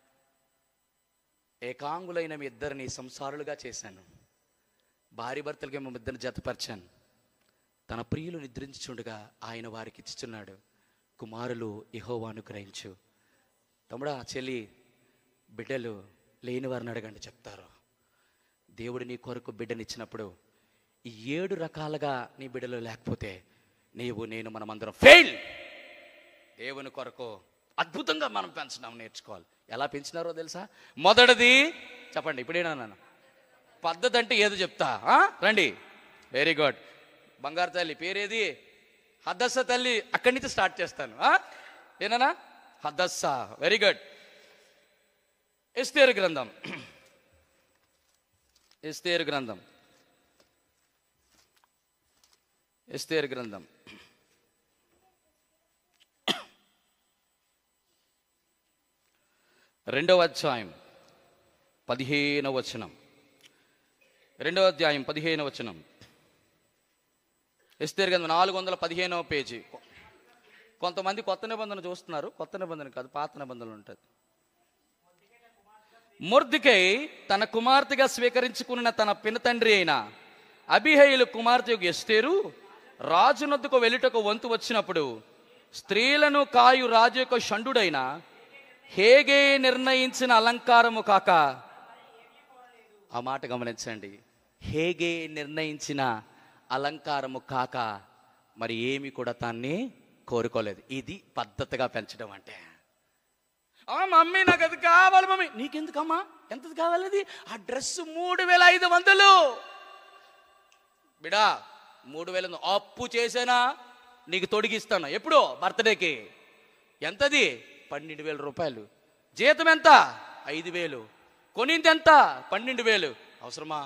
ఏకాంగులైన మీ ఇద్దరిని సంసారులుగా చేశాను భార్య భర్తలకి మేము ఇద్దరిని జతపరిచాను తన ప్రియులు నిద్రించుచుండగా ఆయన వారికి ఇచ్చుచున్నాడు కుమారులు యెహోవాను గ్రహించు తమ్ముడా చెల్లి బిడ్డలు లేని వారిని అడగండి చెప్తారు దేవుడు నీ కొరకు బిడ్డనిచ్చినప్పుడు ఈ ఏడు రకాలుగా నీ బిడ్డలు లేకపోతే నీవు నేను మనమందరం ఫెయిల్ దేవుని కొరకు అద్భుతంగా మనం పెంచడం నేర్చుకోవాలి ఎలా పెంచినారో తెలుసా మొదటిది చెప్పండి ఇప్పుడేనా నన్ను పద్ధతి అంటే ఏదో చెప్తా ఆ? రండి వెరీ గుడ్ బంగారు తల్లి పేరేది హద్దస్స తల్లి అక్కడి నుంచి స్టార్ట్ చేస్తాను ఆ? ఏనా హద్దస్స వెరీ గుడ్ ఎస్తేరు గ్రంథం ఎస్తేరు గ్రంథం ఎస్తేరు గ్రంథం రెండవ అధ్యాయం పదిహేనవ వచనం రెండవ అధ్యాయం పదిహేనవ వచనం ఎస్తేరు గ్రంథం నాలుగు వందల పదిహేనవ పేజీ కొంతమంది కొత్త నిబంధన చూస్తున్నారు కొత్త నిబంధన కాదు పాత నిబంధనలు ఉంటుంది మొర్దికై తన కుమార్తెగా స్వీకరించుకున్న తన పినతండ్రి అయిన అభిహయులు కుమార్తె యొక్క ఎస్తేరు రాజునొద్దకు వెళ్ళుటకు వంతు వచ్చినప్పుడు స్త్రీలను కాయు రాజు యొక్క షండుడైన హేగే నిర్ణయించిన అలంకారము కాక ఆ మాట గమనించండి హేగే నిర్ణయించిన అలంకారము కాక మరి ఏమి కూడా తాన్ని కోరుకోలేదు ఇది పద్ధతిగా పెంచడం అంటే ఆ మమ్మీ నాకు అది కావాలి మమ్మీ నీకెందుకమ్మా ఎంతది కావాలి అది ఆ డ్రెస్ మూడు వేల ఐదు వందలు బిడా మూడు వేల అప్పు చేసేనా నీకు తొడిగిస్తాను ఎప్పుడు బర్త్డేకి ఎంతది పన్నెండు వేల రూపాయలు జీతం ఎంత ఐదు వేలు కొనింది ఎంత పన్నెండు వేలు అవసరమా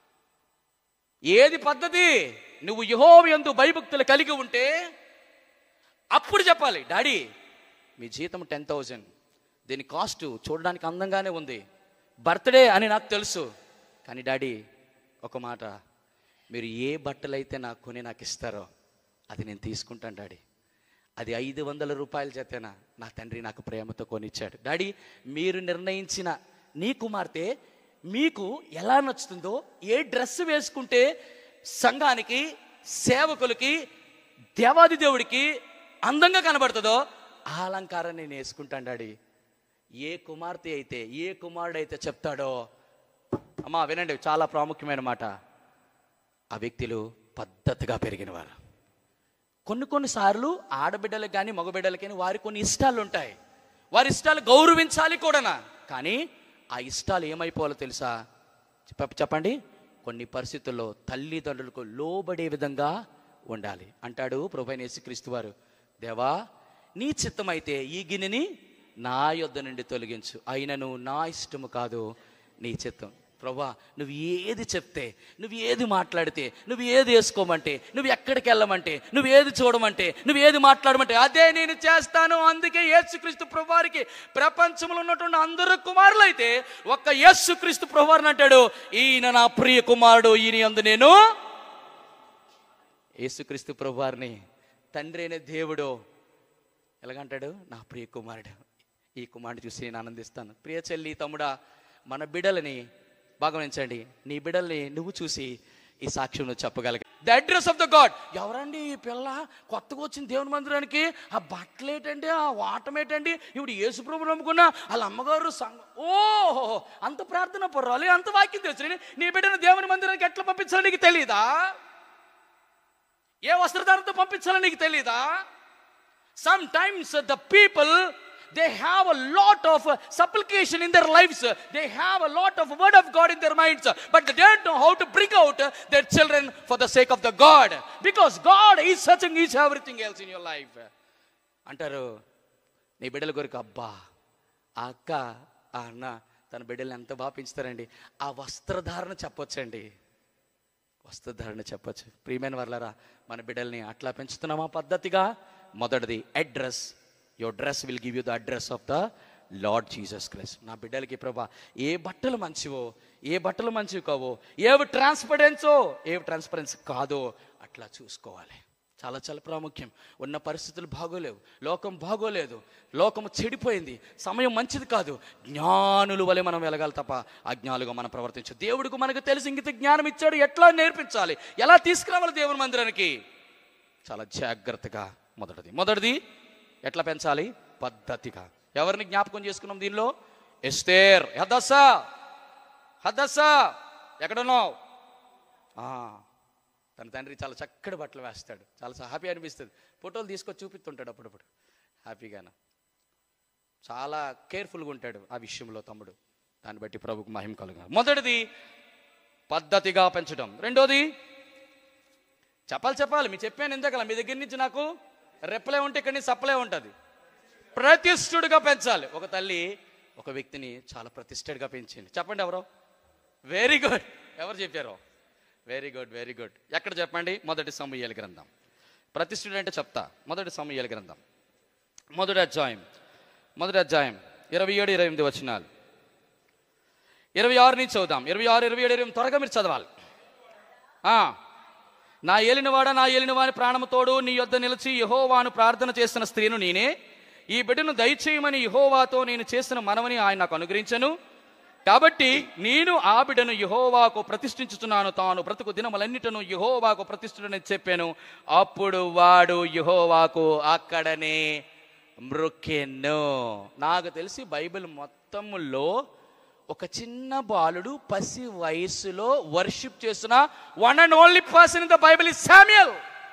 ఏది పద్ధతి నువ్వు యహోవ ఎందు భయభక్తులు కలిగి ఉంటే అప్పుడు చెప్పాలి డాడీ మీ జీతం టెన్ థౌజండ్ దీని కాస్ట్ చూడడానికి అందంగానే ఉంది బర్త్డే అని నాకు తెలుసు కానీ డాడీ ఒక మాట మీరు ఏ బట్టలు అయితే నాకు కొని నాకు ఇస్తారో అది నేను తీసుకుంటాను డాడీ అది ఐదు వందల రూపాయల చేతేనా నా తండ్రి నాకు ప్రేమతో కొనిచ్చాడు డాడీ మీరు నిర్ణయించిన నీ కుమార్తె మీకు ఎలా నచ్చుతుందో ఏ డ్రెస్ వేసుకుంటే సంఘానికి సేవకులకి దేవాది దేవుడికి అందంగా కనబడుతుందో ఆ అలంకారాన్ని నేను వేసుకుంటాను డాడీ ఏ కుమార్తె అయితే ఏ కుమారుడు అయితే చెప్తాడో అమ్మా వినండి చాలా ప్రాముఖ్యమైన మాట ఆ వ్యక్తులు పద్ధతిగా పెరిగినవారు కొన్ని కొన్నిసార్లు ఆడబిడ్డలకు కానీ మగబిడ్డలకు కానీ వారి కొన్ని ఇష్టాలు ఉంటాయి వారి ఇష్టాలు గౌరవించాలి కూడానా కానీ ఆ ఇష్టాలు ఏమైపోవాలో తెలుసా చెప్ప- చెప్పండి కొన్ని పరిస్థితుల్లో తల్లిదండ్రులకు లోబడే విధంగా ఉండాలి అంటాడు ప్రభు యేసుక్రీస్తు వారు దేవా నీ చిత్తమైతే ఈ గిన్నెని నా యొద్ద నుండి తొలగించు అయినను నా ఇష్టము కాదు నీ చిత్తం ప్రభా నువ్వు ఏది చెప్తే నువ్వు ఏది మాట్లాడితే నువ్వు ఏది వేసుకోమంటే నువ్వు ఎక్కడికి వెళ్ళమంటే నువ్వు ఏది చూడమంటే నువ్వు ఏది మాట్లాడమంటే అదే నేను చేస్తాను అందుకే యేసుక్రీస్తు ప్రభువారికి ప్రపంచంలో ఉన్నటువంటి అందరు కుమారులు అయితే ఒక్క యేసుక్రీస్తు ప్రభువారిని అంటాడు ఈయన నా ప్రియ కుమారుడు ఈయన అందు నేను యేసుక్రీస్తు ప్రభువారిని తండ్రి అనే దేవుడు ఎలాగంటాడు నా ప్రియ కుమారుడు ఈ కుమారుడు చూసి నేను ఆనందిస్తాను ప్రియ చెల్లి తమ్ముడా మన బిడ్డలని భాగవహించండి నీ బిడ్డల్ని నువ్వు చూసి ఈ సాక్ష్యం నువ్వు చెప్పగలగ the address of the God ఎవరండి ఈ పిల్ల కొత్తగా వచ్చిన దేవుని మందిరానికి ఆ బట్టలు ఏంటండి ఆ వాటం ఏంటండి ఇప్పుడు యేసుప్రభు నమ్ముకున్న వాళ్ళ అమ్మగారు సంఘ ఓహో అంత ప్రార్థన పొర్రాలి అంత వాక్యం తెలుసు నీ బిడ్డను దేవుని మందిరానికి ఎట్లా పంపించాలో నీకు తెలియదా ఏ వస్త్రధారంతో పంపించాలో నీకు తెలీదా sometimes the people they have a lot of supplication in their lives they have a lot of word of God in their minds but they don't know how to bring out their children for the sake of the God because God is searching is everything else in your life అంటారు నీ బిడ్డల కొరకు అబ్బా ఆ అక్క ఆ అన్న తన బిడ్డల్ని ఎంత బాగా పెంచుతారండి ఆ వస్త్రధారణ చెప్పొచ్చండి వస్త్రధారణ చెప్పొచ్చు ప్రియమైన వాళ్ళరా మన బిడ్డల్ని అట్లా పెంచుతున్నామా పద్ధతిగా మొదటిది address your dress will give you the address of the Lord Jesus Christ నా బిడ్డలకి ప్రభా ఏ బట్టలు మంచివో ఏ బట్టలు మంచివి కావో ఏవి ట్రాన్స్పరెన్సో ఏవి ట్రాన్స్పరెన్స్ కాదో అట్లా చూసుకోవాలి చాలా చాలా ప్రాముఖ్యం ఉన్న పరిస్థితులు బాగోలేవు లోకం బాగోలేదు లోకం చెడిపోయింది సమయం మంచిది కాదు జ్ఞానుల వలె మనం వెళ్ళగాలి తప్ప అజ్ఞాలుగా మనం ప్రవర్తించు దేవుడికి మనకు తెలిసి ఇంగిత జ్ఞానం ఇచ్చాడు ఎట్లా నేర్పించాలి ఎలా తీసుకురావాలి దేవుని మందిరానికి చాలా జాగ్రత్తగా మొదటిది మొదటిది ఎట్లా పెంచాలి పద్ధతిగా ఎవరిని జ్ఞాపకం చేసుకున్నాం దీనిలో ఎస్తేర్ హదస్సా హదస్సా ఎక్కడున్నావు ఆ, తన తండ్రి చాలా చక్కటి బట్టలు వేస్తాడు చాలా హ్యాపీ అనిపిస్తుంది ఫోటోలు తీసుకొచ్చి చూపిస్తుంటాడు అప్పుడప్పుడు హ్యాపీగాను చాలా కేర్ఫుల్గా ఉంటాడు ఆ విషయంలో తమ్ముడు దాన్ని బట్టి ప్రభుకు మహిమ కలుగు మొదటిది పద్ధతిగా పెంచడం రెండోది చెప్పాలి చెప్పాలి మీ చెప్పాను ఎంతకల మీ దగ్గర నుంచి నాకు రెప్పలే ఉంటే ఇక్కడి నుంచి సప్పలే ఉంటుంది ప్రతిష్ఠుడిగా పెంచాలి ఒక తల్లి ఒక వ్యక్తిని చాలా ప్రతిష్ఠుడిగా పెంచింది చెప్పండి ఎవరో వెరీ గుడ్ ఎవరు చెప్పారో వెరీ గుడ్ వెరీ గుడ్ ఎక్కడ చెప్పండి మొదటి సమూహల గ్రంథం ప్రతిష్ఠుడు అంటే చెప్తా మొదటి సమూహల గ్రంథం మొదటి అధ్యాయం మొదటి అధ్యాయం ఇరవై ఏడు ఇరవై ఎనిమిది వచనాలు ఇరవై ఆరు నుంచి చదువుదాం ఇరవై ఆరు ఇరవై ఏడు ఇరవై ఎనిమిది త్వరగా మీరు చదవాలి ఆ, నా ఏలినవాడ నా ఏలినవాని ప్రాణముతోడు నీ యొద్ద నిలిచి యహోవాను ప్రార్థన చేసిన స్త్రీను నేనే ఈ బిడ్డను దయచేయమని యహోవాతో నేను చేసిన మనవని ఆయన నాకు అనుగ్రహించను కాబట్టి నేను ఆ బిడ్డను యహోవాకు ప్రతిష్ఠించుతున్నాను తాను బ్రతుకు దినములన్నిటను యహోవాకు ప్రతిష్ఠుడని చెప్పాను అప్పుడు వాడు యహోవాకు అక్కడనే మృక్కెను నాకు తెలిసి బైబిల్ మొత్తములో ఒక చిన్న బాలుడు పసి వయసులో వర్షిప్ చేస్తున్న one and only person in the Bible is Samuel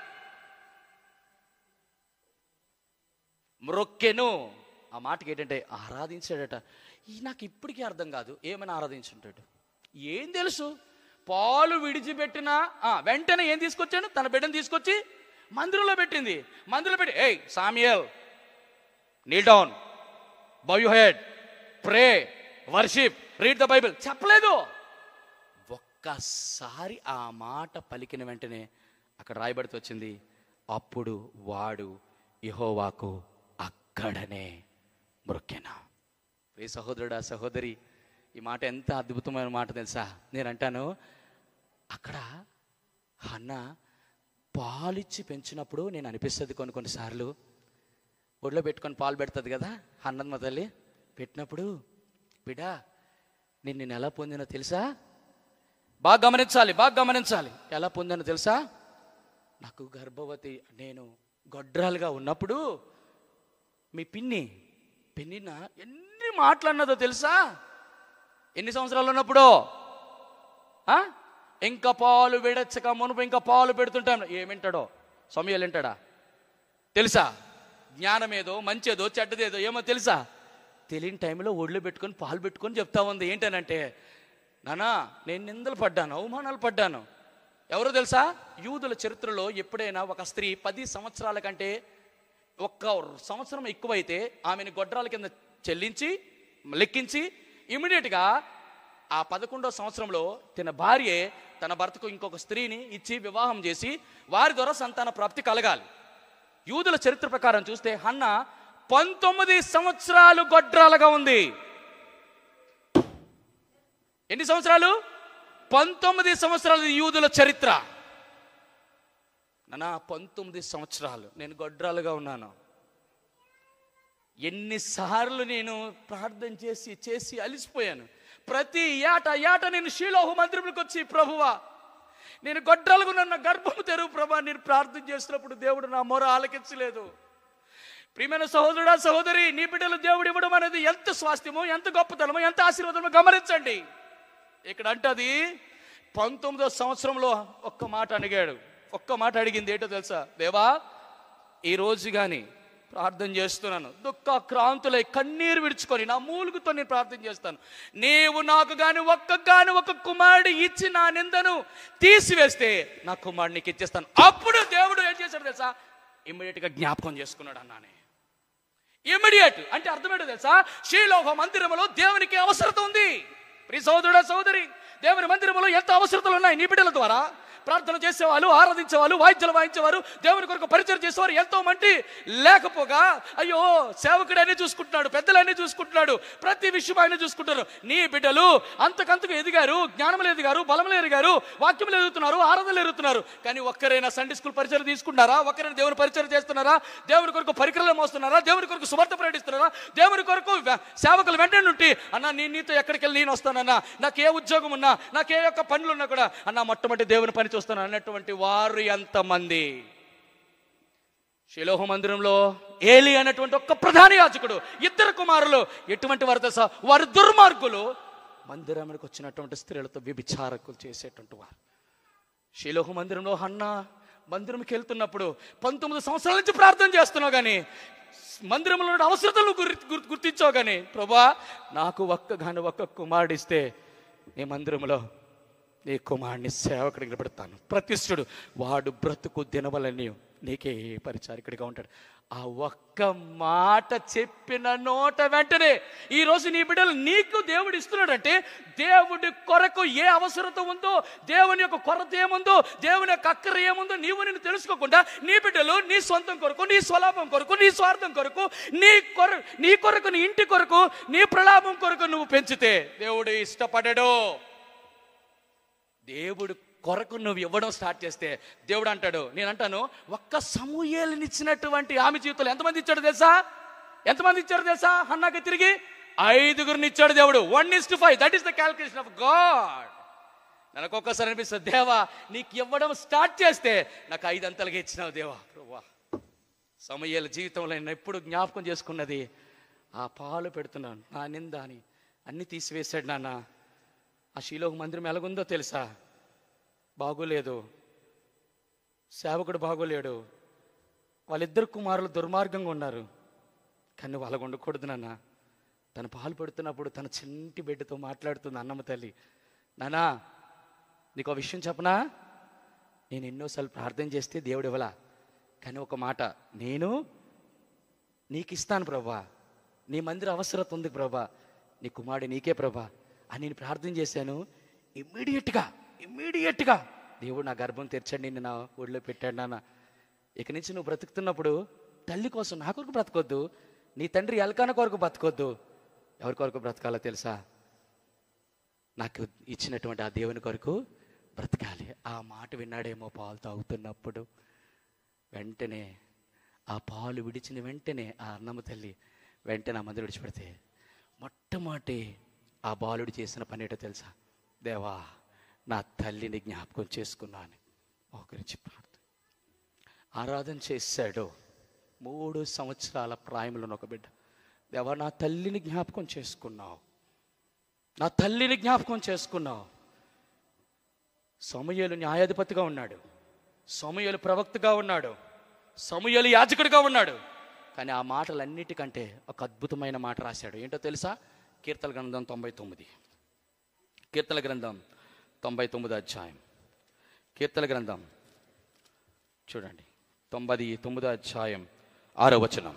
మ్రొక్కెను ఆ మాటకి ఏంటంటే ఆరాధించాడట ఈ నాకు ఇప్పటికీ అర్థం కాదు ఏమైనా ఆరాధించుంటాడు ఏం తెలుసు పాలు విడిచిపెట్టిన ఆ, వెంటనే ఏం తీసుకొచ్చాను తన బిడ్డను తీసుకొచ్చి మందిరంలో పెట్టింది మందిరంలో పెట్టి hey Samuel kneel down bow you head pray worship read the Bible చెప్పలేదు ఒక్కసారి ఆ మాట పలికిన వెంటనే అక్కడ రాయబడితే వచ్చింది అప్పుడు వాడు యహోవాకు అక్కడనే మృక్కెనా ప్రియ సహోదరుడా సహోదరి ఈ మాట ఎంత అద్భుతమైన మాట తెలుసా నేను అంటాను అక్కడ అన్న పాలిచ్చి పెంచినప్పుడు నేను అనిపిస్తుంది కొన్ని కొన్నిసార్లు ఒడిలో పెట్టుకొని పాలు పెడుతుంది కదా అన్నది మా తల్లి పెట్టినప్పుడు బిడా నేను నేను ఎలా పొందినో తెలుసా బాగా గమనించాలి బాగా గమనించాలి ఎలా పొందానో తెలుసా నాకు గర్భవతి నేను గొడ్రాలుగా ఉన్నప్పుడు మీ పిన్ని పిన్నిన ఎన్ని మాటలన్నదో తెలుసా ఎన్ని సంవత్సరాలు ఉన్నప్పుడు ఆ? ఇంకా పాలు విడచ్చక మునుపు ఇంకా పాలు పెడుతుంటాం ఏమింటాడో సమయాలు వింటాడా తెలుసా జ్ఞానమేదో మంచేదో చెడ్డదేదో ఏమో తెలుసా తెలియని టైంలో ఒళ్ళు పెట్టుకొని పాలు పెట్టుకొని చెప్తా ఉంది ఏంటనంటే నానా నేను నిందలు పడ్డాను అవమానాలు పడ్డాను ఎవరో తెలుసా యూదుల చరిత్రలో ఎప్పుడైనా ఒక స్త్రీ పది సంవత్సరాల కంటే ఒక్క సంవత్సరం ఎక్కువైతే ఆమెను గొడ్రాల కింద చెల్లించి లెక్కించి ఇమీడియట్గా ఆ పదకొండో సంవత్సరంలో తన భార్యే తన భర్తకు ఇంకొక స్త్రీని ఇచ్చి వివాహం చేసి వారి ద్వారా సంతాన ప్రాప్తి కలగాలి యూదుల చరిత్ర ప్రకారం చూస్తే హన్న పంతొమ్మిది సంవత్సరాలు గొడ్రాలుగా ఉంది ఎన్ని సంవత్సరాలు పంతొమ్మిది సంవత్సరాలు యూదుల చరిత్ర నానా పంతొమ్మిది సంవత్సరాలు నేను గొడ్రాలుగా ఉన్నాను ఎన్నిసార్లు నేను ప్రార్థన చేసి చేసి అలిసిపోయాను ప్రతి ఏట ఏట నేను శీలోహ మందిరంలోకి వచ్చి ప్రభువా నేను గొడ్డలుగా ఉన్న గర్భము తెరువు ప్రభా నేను ప్రార్థన చేస్తున్నప్పుడు దేవుడు నా మొర ఆలకించలేదు ప్రియమైన సహోదరుడా సహోదరి నీ బిడ్డలు దేవుడు ఇవ్వడం అనేది ఎంత స్వాస్థ్యమో ఎంత గొప్పతనమో ఎంత ఆశీర్వాదమో గమనించండి ఇక్కడ అంటది పంతొమ్మిదో సంవత్సరంలో ఒక్క మాట అడిగాడు ఒక్క మాట అడిగింది ఏంటో తెలుసా దేవా ఈ రోజు కానీ ప్రార్థన చేస్తున్నాను దుఃఖ క్రాంతులై కన్నీరు విడుచుకొని నా మూలుగుతో నేను ప్రార్థన చేస్తాను నీవు నాకు గాని ఒక్క గాని ఒక కుమారుడు ఇచ్చి నా నిందను తీసివేస్తే నా కుమారుడు నీకు ఇచ్చేస్తాను అప్పుడు దేవుడు ఏం చేశాడు తెలుసా ఇమ్మీడియట్ గా జ్ఞాపకం చేసుకున్నాడు అన్నానే ఇమ్మీడియట్ అంటే అర్థమేంటో తెలుసా శ్రీలోహ మందిరములో దేవునికి అవసరత ఉంది ప్రియ సోదరుడా సోదరి దేవుని మందిరములో ఎంత అవసరతలు ఉన్నాయి నీ బిడ్డల ద్వారా ప్రార్థన చేసేవాళ్ళు ఆరాధించేవాళ్ళు వాయిద్యాలు వాయించేవారు దేవుని కొరకు పరిచయం చేసేవారు ఎంతో మంది లేకపోగా అయ్యో సేవకుడు అన్నీ చూసుకుంటున్నాడు పెద్దలన్నీ చూసుకుంటున్నాడు ప్రతి విషయం ఆయన చూసుకుంటారు నీ బిడ్డలు అంతకంతకు ఎదిగారు జ్ఞానములు ఎదిగారు బలములు ఎదిగారు వాక్యములు ఎదుగుతున్నారు ఆరాధనలు ఎదుగుతున్నారు కానీ ఒక్కరైనా సండే స్కూల్ పరిచయం తీసుకుంటారా ఒక్కరైనా దేవుని పరిచయం చేస్తున్నారా దేవుని కొరకు పరికరాలు మోస్తున్నారా దేవుని కొరకు సువార్త ప్రకటిస్తున్నారా దేవుని కొరకు వె- సేవకులు వెంటనే నుండి అన్న నీ నీతో ఎక్కడికి వెళ్ళి నేను వస్తానన్నా నాకు ఏ ఉద్యోగం ఉన్నా నాకు ఏ యొక్క పనులు ఉన్నా కూడా అన్న మొట్టమొదటి దేవుని పని చూస్తాను అన్నటువంటి వారు ఎంతమంది శిలోహ మందిరంలో ఏలి అనేటువంటి ఒక్క ప్రధాన యాజకుడు ఇద్దరు కుమారులు ఎటువంటి వారు తెలుసా వారు దుర్మార్గులు మందిరానికి వచ్చినటువంటి స్త్రీలతో వ్యభిచారకులు చేసేటువంటి వారు శిలోహ మందిరంలో హన్న మందిరంకి వెళ్తున్నప్పుడు పంతొమ్మిది సంవత్సరాల నుంచి ప్రార్థన చేస్తున్నావు కానీ మందిరంలో ఉన్న అవసరతలు గుర్తి గుర్తి- గుర్తించావు కానీ ప్రభా నాకు ఒక్క గాని ఒక్క కుమారుడిస్తే నీ మందిరంలో నీ కుమారుని సేవకుడికి పెడతాను ప్రతిష్ఠుడు వాడు బ్రతుకు దినవలని నీకే పరిచారికుడిగా ఉంటాడు ఆ ఒక్క మాట చెప్పిన నోట వెంటనే ఈ రోజు నీ బిడ్డలు నీకు దేవుడు ఇస్తున్నాడంటే దేవుడి కొరకు ఏ అవసరత ఉందో దేవుని యొక్క కొరత ఏముందో దేవుని యొక్క అక్కర ఏముందో నీవు నేను తెలుసుకోకుండా నీ బిడ్డలు నీ సొంతం కొరకు నీ స్వలాభం కొరకు నీ స్వార్థం కొరకు నీ కొర నీ కొరకు నీ ఇంటి కొరకు నీ ప్రలాభం కొరకు నువ్వు పెంచితే దేవుడు ఇష్టపడడు దేవుడు కొరకు నువ్వు ఇవ్వడం స్టార్ట్ చేస్తే దేవుడు అంటాడు నేను అంటాను ఒక్క సమూహేలనిచ్చినటువంటి ఆమె జీవితంలో ఎంతమంది ఇచ్చాడు తెలుసా ఎంతమంది ఇచ్చాడు తెలుసా అన్నాక తిరిగి ఐదుగురిని ఇచ్చాడు దేవుడు one is two five that is the calculation of God నాకు ఒక్కసారి అనిపిస్తుంది దేవా నీకు ఇవ్వడం స్టార్ట్ చేస్తే నాకు ఐదు అంతలుగా ఇచ్చినావు దేవా ప్రభువా సమయాల జీవితంలో నేను ఎప్పుడు జ్ఞాపకం చేసుకున్నది ఆ పాలు పెడుతున్నాను నా నింద అని అన్ని తీసివేశాడు నాన్న ఆ శీలోక మందిరం ఎలాగుందో తెలుసా బాగోలేదు సేవకుడు బాగోలేడు వాళ్ళిద్దరు కుమారులు దుర్మార్గంగా ఉన్నారు కానీ వాళ్ళకు ఉండకూడదు నాన్న తను పాలు పెడుతున్నప్పుడు తన చిట్టి బిడ్డతో మాట్లాడుతుంది అన్నమ్మ తల్లి నానా నీకు ఒక విషయం చెప్పనా నేను ఎన్నోసార్లు ప్రార్థన చేస్తే దేవుడు ఇవ్వలా కానీ ఒక మాట నేను నీకు ఇస్తాను ప్రభా నీ మందిర అవసరత ఉంది ప్రభా నీ కుమారుడు నీకే ప్రభా అని నేను ప్రార్థన చేశాను ఇమ్మీడియట్గా ఇమ్మీడియట్గా దేవుడు నా గర్భం తెరిచాడు నిన్ను నా ఒడిలో పెట్టాడు నాన్న ఇక నుంచి నువ్వు బ్రతుకుతున్నప్పుడు తల్లి కోసం నా కొరకు బ్రతకొద్దు నీ తండ్రి ఎలకాన కొరకు బ్రతకొద్దు ఎవరి కొరకు బ్రతకాలో తెలుసా నాకు ఇచ్చినటువంటి ఆ దేవుని కొరకు బ్రతకాలి ఆ మాట విన్నాడేమో పాలు తాగుతున్నప్పుడు వెంటనే ఆ పాలు విడిచిన వెంటనే ఆ అన్నమ్మ తల్లి వెంటనే ఆ మంది విడిచిపెడితే మొట్టమొదటి ఆ బాలుడు చేసిన పని ఏంటో తెలుసా దేవా నా తల్లిని జ్ఞాపకం చేసుకున్నాను ఒకరించి ప్రార్థన ఆరాధన చేశాడు మూడు సంవత్సరాల ప్రాయంలో ఒక బిడ్డ దేవా నా తల్లిని జ్ఞాపకం చేసుకున్నావు నా తల్లిని జ్ఞాపకం చేసుకున్నావు సమయలు న్యాయాధిపతిగా ఉన్నాడు సమయలు ప్రవక్తగా ఉన్నాడు సమయలు యాజకుడిగా ఉన్నాడు కానీ ఆ మాటలన్నిటికంటే ఒక అద్భుతమైన మాట రాశాడు ఏంటో తెలుసా కీర్తన గ్రంథం తొంభై తొమ్మిది కీర్తన గ్రంథం తొంభై తొమ్మిది అధ్యాయం కీర్తన గ్రంథం చూడండి తొంభై తొమ్మిదో అధ్యాయం ఆరో వచనం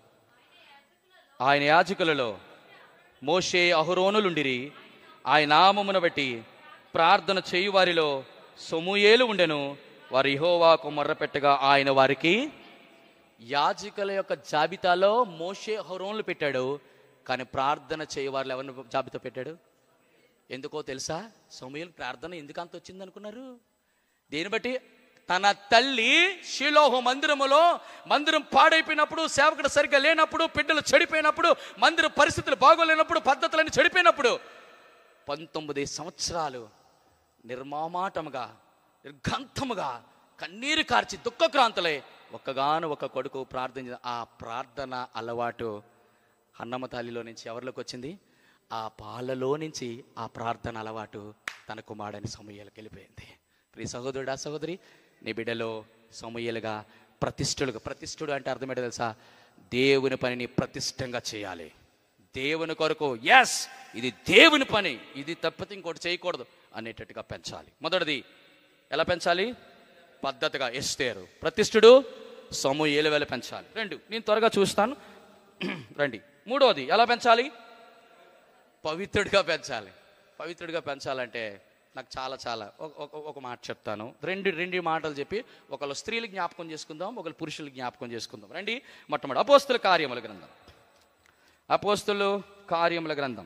ఆయన యాజకులలో మోషే అహరోనులుండిరి ఆయన నామమున బట్టి ప్రార్థన చేయు వారిలో సొముయేలు ఉండెను వారు ఇహోవాకు మొర్రపెట్టగా ఆయన వారికి యాజకుల యొక్క జాబితాలో మోషే అహరోనులు పెట్టాడు కానీ ప్రార్థన చేయవారిలో ఎవరిని జాబితా పెట్టాడు ఎందుకో తెలుసా సొమయలు ప్రార్థన ఎందుకు అంత వచ్చింది అనుకున్నారు దేని బట్టి తన తల్లి శిలోహ మందిరములో మందిరం పాడైపోయినప్పుడు సేవకుడు సరిగ్గా లేనప్పుడు బిడ్డలు చెడిపోయినప్పుడు మందిర పరిస్థితులు బాగోలేనప్పుడు పద్ధతులన్నీ చెడిపోయినప్పుడు పంతొమ్మిది సంవత్సరాలు నిర్మామాటముగా నిర్ఘంతముగా కన్నీరు కార్చి దుఃఖక్రాంతులై ఒక్కగాను ఒక కొడుకు ప్రార్థన చే- ఆ ప్రార్థన అలవాటు అన్నమ్మ తల్లిలో నుంచి ఎవరిలోకి వచ్చింది ఆ పాలలో నుంచి ఆ ప్రార్థన అలవాటు తన కుమారుడని సమూహలకు వెళ్ళిపోయింది ప్రియ సహోదరుడు ఆ సహోదరి నీ బిడ్డలో సమూహలుగా ప్రతిష్ఠులుగా ప్రతిష్ఠుడు అంటే అర్థం ఏంటో తెలుసా దేవుని పనిని ప్రతిష్టంగా చేయాలి దేవుని కొరకు ఎస్ ఇది దేవుని పని ఇది తప్పితే ఇంకోటి చేయకూడదు అనేటట్టుగా పెంచాలి మొదటిది ఎలా పెంచాలి పద్ధతిగా ఎస్తేరు ప్రతిష్ఠుడు సొమ్ము ఏలువేల పెంచాలి రెండు నేను త్వరగా చూస్తాను రండి మూడోది ఎలా పెంచాలి పవిత్రుడిగా పెంచాలి పవిత్రుడిగా పెంచాలంటే నాకు చాలా చాలా ఒక- ఒక- ఒక మాట చెప్తాను రెండు రెండు మాటలు చెప్పి ఒకళ్ళు స్త్రీలు జ్ఞాపకం చేసుకుందాం ఒకళ్ళు పురుషులు జ్ఞాపకం చేసుకుందాం రండి మొట్టమొదటి అపోస్తుల కార్యముల గ్రంథం అపోస్తులు కార్యముల గ్రంథం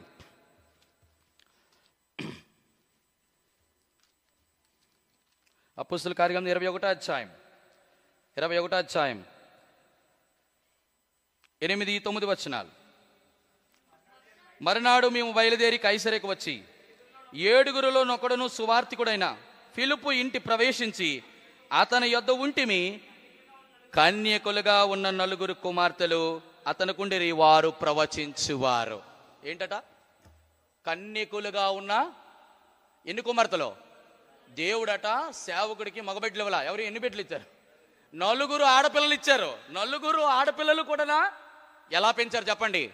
అపోస్తుల కార్యగ్రంథం ఇరవై ఒకటో అధ్యాయం ఇరవై ఒకటో అధ్యాయం ఎనిమిది తొమ్మిది వచనాలు మరునాడు మేము బయలుదేరి కైసరేకు వచ్చి ఏడుగురులో నొకడును సువార్తికుడైన ఫిలిపు ఇంటి ప్రవేశించి అతని యొద్ద ఉంటిమి కన్యకులుగా ఉన్న నలుగురు కుమార్తెలు అతనుకుండిరి వారు ప్రవచించువారు ఏంటట కన్యకులుగా ఉన్న ఎన్ని కుమార్తెలు దేవుడట సేవకుడికి మగబిడ్డలు ఇవ్వాల ఎవరు ఎన్ని బిడ్డలు ఇచ్చారు నలుగురు ఆడపిల్లలు ఇచ్చారు నలుగురు ఆడపిల్లలు కూడా ఎలా పెంచారు చెప్పండి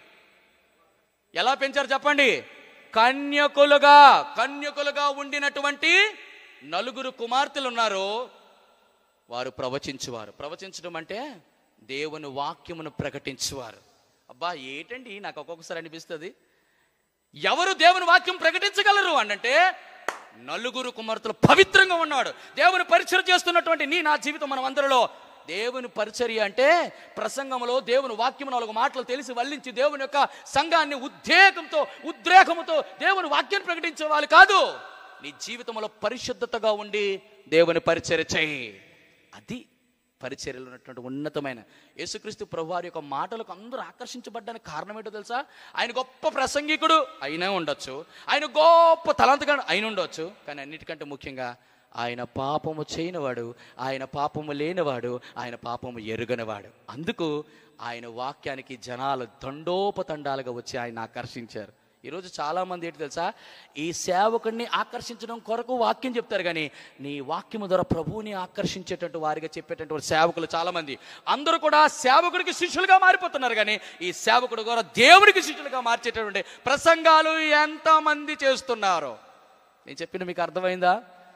ఎలా పెంచారు చెప్పండి కన్యకులుగా కన్యకులుగా ఉండినటువంటి నలుగురు కుమార్తెలు ఉన్నారు వారు ప్రవచించువారు ప్రవచించడం అంటే దేవుని వాక్యమును ప్రకటించువారు అబ్బా ఏంటండి నాకు ఒక్కొక్కసారి అనిపిస్తుంది ఎవరు దేవుని వాక్యం ప్రకటించగలరు అంటే నలుగురు కుమార్తెలు పవిత్రంగా ఉన్నాడు దేవుని పరిచయం చేస్తున్నటువంటి నీ నా జీవితం మనం అందరిలో దేవుని పరిచర్య అంటే ప్రసంగంలో దేవుని వాక్యం నాలుగు మాటలు తెలిసి వల్లించి దేవుని యొక్క సంఘాన్ని ఉద్రేకంతో ఉద్రేకముతో దేవుని వాక్యాన్ని ప్రకటించే వాళ్ళు కాదు నీ జీవితంలో పరిశుద్ధతగా ఉండి దేవుని పరిచర్య చేయి అది పరిచర్యలో ఉన్నటువంటి ఉన్నతమైన యేసుక్రీస్తు ప్రభు వారి యొక్క మాటలకు అందరూ ఆకర్షించబడ్డానికి కారణం ఏంటో తెలుసా ఆయన గొప్ప ప్రసంగికుడు అయినా ఉండొచ్చు ఆయన గొప్ప తలంతగా అయిన ఉండొచ్చు కానీ అన్నిటికంటే ముఖ్యంగా ఆయన పాపము చేయనివాడు ఆయన పాపము లేనివాడు ఆయన పాపము ఎరుగనివాడు అందుకు ఆయన వాక్యానికి జనాలు దండోపతండాలుగా వచ్చి ఆయన ఆకర్షించారు ఈరోజు చాలా మంది ఏంటి తెలుసా ఈ సేవకుడిని ఆకర్షించడం కొరకు వాక్యం చెప్తారు కానీ నీ వాక్యము ద్వారా ప్రభువుని ఆకర్షించేటట్టు వారిగా చెప్పేటటువంటి సేవకులు చాలా మంది అందరూ కూడా సేవకుడికి శిష్యులుగా మారిపోతున్నారు కానీ ఈ సేవకుడు ద్వారా దేవుడికి శిష్యులుగా మార్చేటటువంటి ప్రసంగాలు ఎంతమంది చేస్తున్నారు నేను చెప్పిన మీకు అర్థమైందా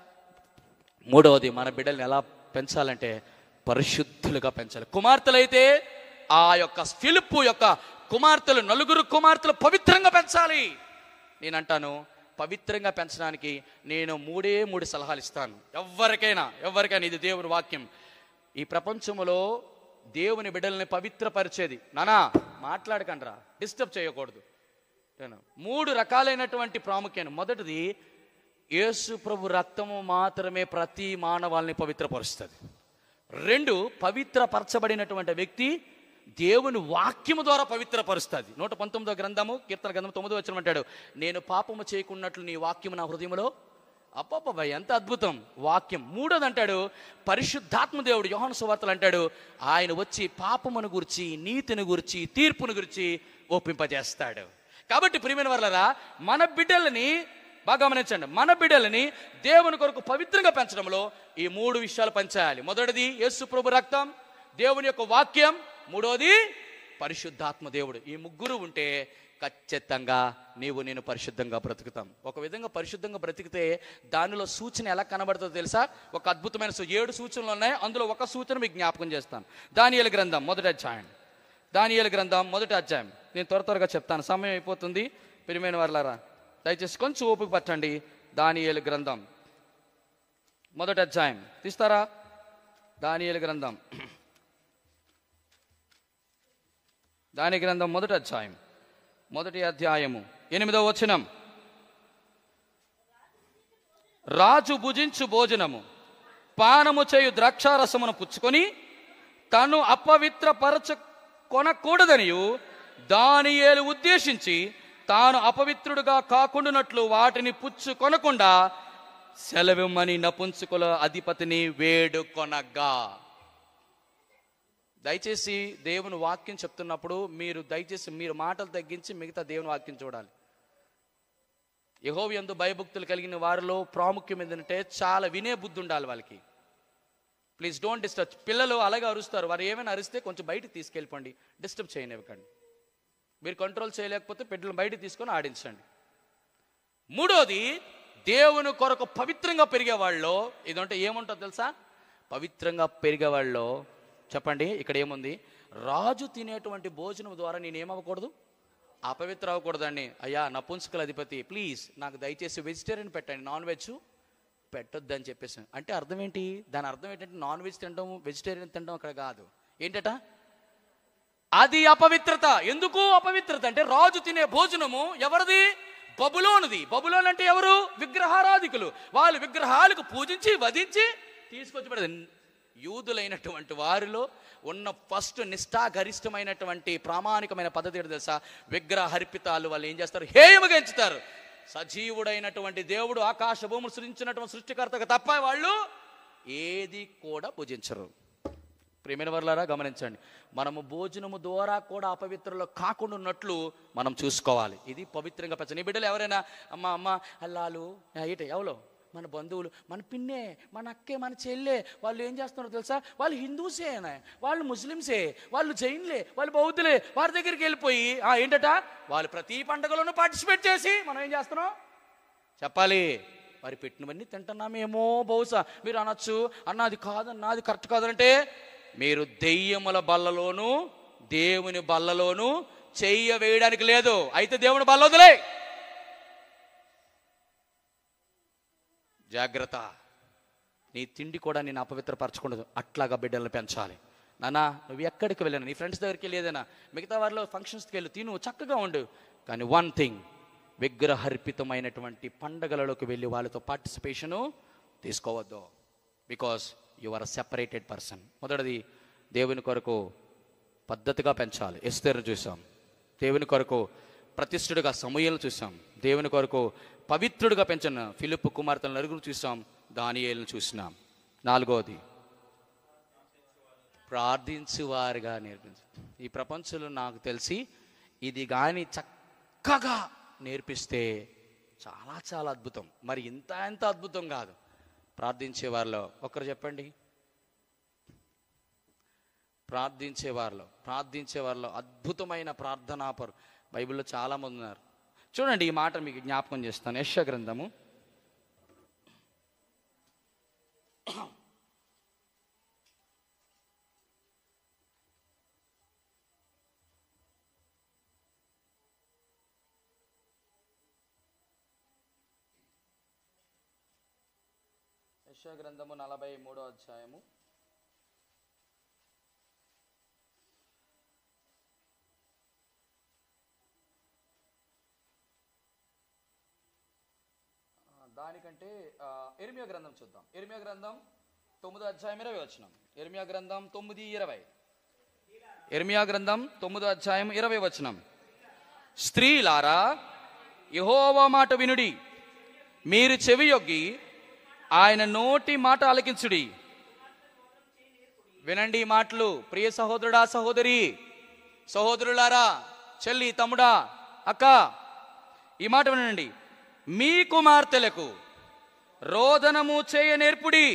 మూడవది మన బిడ్డల్ని ఎలా పెంచాలంటే పరిశుద్ధులుగా పెంచాలి కుమార్తెలైతే ఆ యొక్క ఫిలిప్పు యొక్క కుమార్తెలు నలుగురు కుమార్తెలు పవిత్రంగా పెంచాలి నేను అంటాను పవిత్రంగా పెంచడానికి నేను మూడే మూడు సలహాలు ఇస్తాను ఎవరికైనా ఎవరికైనా ఇది దేవుని వాక్యం ఈ ప్రపంచంలో దేవుని బిడ్డల్ని పవిత్రపరిచేది నానా మాట్లాడకండ్రా డిస్టర్బ్ చేయకూడదు ఏనా? మూడు రకాలైనటువంటి ప్రాముఖ్యం మొదటిది యేసు ప్రభు రక్తము మాత్రమే ప్రతి మానవాల్ని పవిత్రపరుస్తుంది రెండు పవిత్రపరచబడినటువంటి వ్యక్తి దేవుని వాక్యము ద్వారా పవిత్రపరుస్తుంది నూట పంతొమ్మిదో గ్రంథము కీర్తన గ్రంథం తొమ్మిదో వచ్చిన అంటాడు నేను పాపము చేయకున్నట్లు నీ వాక్యము నా హృదయంలో అబ్బబ్బబ్బా ఎంత అద్భుతం వాక్యం మూడోది అంటాడు పరిశుద్ధాత్మ దేవుడు యోహాను సువార్తలు అంటాడు ఆయన వచ్చి పాపమును గురించి నీతిని గురించి తీర్పును గురించి ఒప్పింపజేస్తాడు కాబట్టి ప్రియమైన వాళ్ళరా మన బిడ్డలని బాగా గమనించండి మన బిడ్డలని దేవుని కొరకు పవిత్రంగా పెంచడంలో ఈ మూడు విషయాలు పంచాలి మొదటిది యేసు ప్రభు రక్తం దేవుని యొక్క వాక్యం మూడోది పరిశుద్ధాత్మ దేవుడు ఈ ముగ్గురు ఉంటే ఖచ్చితంగా నీవు నేను పరిశుద్ధంగా బ్రతుకుతాం ఒక విధంగా పరిశుద్ధంగా బ్రతికితే దానిలో సూచన ఎలా కనబడుతుందో తెలుసా ఒక అద్భుతమైన సూ- ఏడు సూచనలు ఉన్నాయి అందులో ఒక సూచన మీకు జ్ఞాపకం చేస్తాను దానియేలు గ్రంథం మొదటి అధ్యాయం దానియేలు గ్రంథం మొదటి అధ్యాయం నేను త్వర త్వరగా చెప్తాను సమయం అయిపోతుంది ప్రియమైన వాళ్ళారా దయచేసి కొంచెం ఓపిక పట్టండి దానియేలు గ్రంథం మొదటి అధ్యాయం తీస్తారా దానియేలు గ్రంథం దాని గ్రంథం మొదటి అధ్యాయం మొదటి అధ్యాయము ఎనిమిదవ వచనం రాజు భుజించు భోజనము పానము చేయు ద్రాక్షారసమును పుచ్చుకొని తను అపవిత్రపరచ కొనకూడదనియు దానియేలు ఉద్దేశించి తాను అపవిత్రుడుగా కాకుండానట్లు వాటిని పుచ్చు కొనకుండా సెలవిమ్మని నపుంసుకుల అధిపతిని వేడుకొనగా దయచేసి దేవుని వాక్యం చెప్తున్నప్పుడు మీరు దయచేసి మీరు మాటలు తగ్గించి మిగతా దేవుని వాక్యం చూడాలి యహోవ ఎందు భయభక్తులు కలిగిన వారిలో ప్రాముఖ్యం ఏంటంటే చాలా వినే బుద్ధి ఉండాలి వాళ్ళకి ప్లీజ్ డోంట్ డిస్టర్బ్ పిల్లలు అలాగే అరుస్తారు వారు ఏమైనా అరిస్తే కొంచెం బయటికి తీసుకెళ్ళిపోండి డిస్టర్బ్ చేయనివ్వకండి మీరు కంట్రోల్ చేయలేకపోతే బిడ్డలను బయటికి తీసుకొని ఆడించండి మూడోది దేవుని కొరకు పవిత్రంగా పెరిగే వాళ్ళు ఇదంటే ఏముంటుందో తెలుసా పవిత్రంగా పెరిగే వాళ్ళు చెప్పండి ఇక్కడ ఏముంది రాజు తినేటువంటి భోజనం ద్వారా నేను ఏమవ్వకూడదు అపవిత్ర అవ్వకూడదండి అయ్యా నపుంసకుల అధిపతి ప్లీజ్ నాకు దయచేసి వెజిటేరియన్ పెట్టండి నాన్ వెజ్ పెట్టొద్దని చెప్పేసి అంటే అర్థం ఏంటి దాని అర్థం ఏంటంటే నాన్ వెజ్ తినడం వెజిటేరియన్ తినడం అక్కడ కాదు ఏంటట అది అపవిత్రత ఎందుకు అపవిత్రత అంటే రాజు తినే భోజనము ఎవరిది బబులోనిది బబులోన్ అంటే ఎవరు విగ్రహారాధికులు వాళ్ళు విగ్రహాలకు పూజించి వధించి తీసుకొచ్చి పెడతారు యూదులైనటువంటి వారిలో ఉన్న ఫస్ట్ నిష్ఠాగరిష్టమైనటువంటి ప్రామాణికమైన పద్ధతి ఏంటో తెలుసా విగ్రహ హర్పితాలు వాళ్ళు ఏం చేస్తారు హేయముగా ఎంచుతారు సజీవుడైనటువంటి దేవుడు ఆకాశ భూములు సృష్టించినటువంటి సృష్టికర్తకు తప్ప వాళ్ళు ఏది కూడా పూజించరు ప్రేమైన వర్లారా గమనించండి మనము భోజనము ద్వారా కూడా అపవిత్రలో కాకుండా ఉన్నట్లు మనం చూసుకోవాలి ఇది పవిత్రంగా పెంచండి నీ బిడ్డలు ఎవరైనా అమ్మ అమ్మ అల్లాలు ఏట ఎవలో మన బంధువులు మన పిన్నే మన అక్కే మన చెల్లె వాళ్ళు ఏం చేస్తున్నారో తెలుసా వాళ్ళు హిందూసే వాళ్ళు ముస్లిమ్సే వాళ్ళు జైన్లే వాళ్ళు బౌద్ధులే వారి దగ్గరికి వెళ్ళిపోయి ఆ ఏంటట వాళ్ళు ప్రతి పండుగలోనూ పార్టిసిపేట్ చేసి మనం ఏం చేస్తున్నాం చెప్పాలి మరి పెట్టినవన్నీ తింటున్నామేమో బహుశా మీరు అనొచ్చు అన్న అది కాదన్నా అది కరెక్ట్ కాదంటే మీరు దెయ్యముల బల్లలోను దేవుని బల్లలోను చెయ్య వేయడానికి లేదు అయితే దేవుని బల్ల వదిలే జాగ్రత్త నీ తిండి కూడా నేను అపవిత్రపరచకూడదు అట్లాగా బిడ్డలను పెంచాలి నానా నువ్వు ఎక్కడికి వెళ్ళాను నీ ఫ్రెండ్స్ దగ్గరికి లేదన్నా మిగతా వారిలో ఫంక్షన్స్కి వెళ్ళు తిను చక్కగా ఉండు కానీ వన్ థింగ్ విగ్రహర్పితమైనటువంటి పండగలలోకి వెళ్ళి వాళ్ళతో పార్టిసిపేషను తీసుకోవద్దు because you are a separated person మొదటిది దేవుని కొరకు పద్ధతిగా పెంచాలి ఎస్తేరు చూసాం దేవుని కొరకు ప్రతిష్ఠుడిగా సమూహలు చూసాం దేవుని కొరకు పవిత్రుడిగా పెంచిన ఫిలిప్ కుమార్తెల నలుగురు చూసాం దానియేలను చూసినాం నాలుగోది ప్రార్థించువారుగా నేర్పించు ఈ ప్రపంచంలో నాకు తెలిసి ఇది కానీ చక్కగా నేర్పిస్తే చాలా చాలా అద్భుతం మరి ఇంత ఎంత అద్భుతం కాదు ప్రార్థించే వారిలో ఒకరు చెప్పండి ప్రార్థించే వారిలో ప్రార్థించే వారిలో అద్భుతమైన ప్రార్థనాపరు బైబిల్లో చాలా మంది ఉన్నారు చూడండి ఈ మాట మీకు జ్ఞాపకం చేస్తాను యశ గ్రంథము యశ గ్రంథము నలభై మూడో అధ్యాయము ఆ, దానికంటే ఆ, ఇర్మియా గ్రంథం చూద్దాం ఇర్మియా గ్రంథం తొమ్మిదో అధ్యాయం ఇరవై వచ్చినాం ఇర్మియా గ్రంథం తొమ్మిది ఇరవై ఇర్మియా గ్రంథం తొమ్మిదో అధ్యాయం ఇరవై వచనం స్త్రీలారా యహోవా మాట వినుడి మీరు చెవియొగ్గి ఆయన నోటి మాట ఆలకించుడి వినండి ఈ మాటలు ప్రియ సహోదరుడా సహోదరి సహోదరులారా చెల్లి తమ్ముడా అక్క ఈ మాట వినండి మీ కుమార్తెలకు రోదనము చేయ నేర్పుడి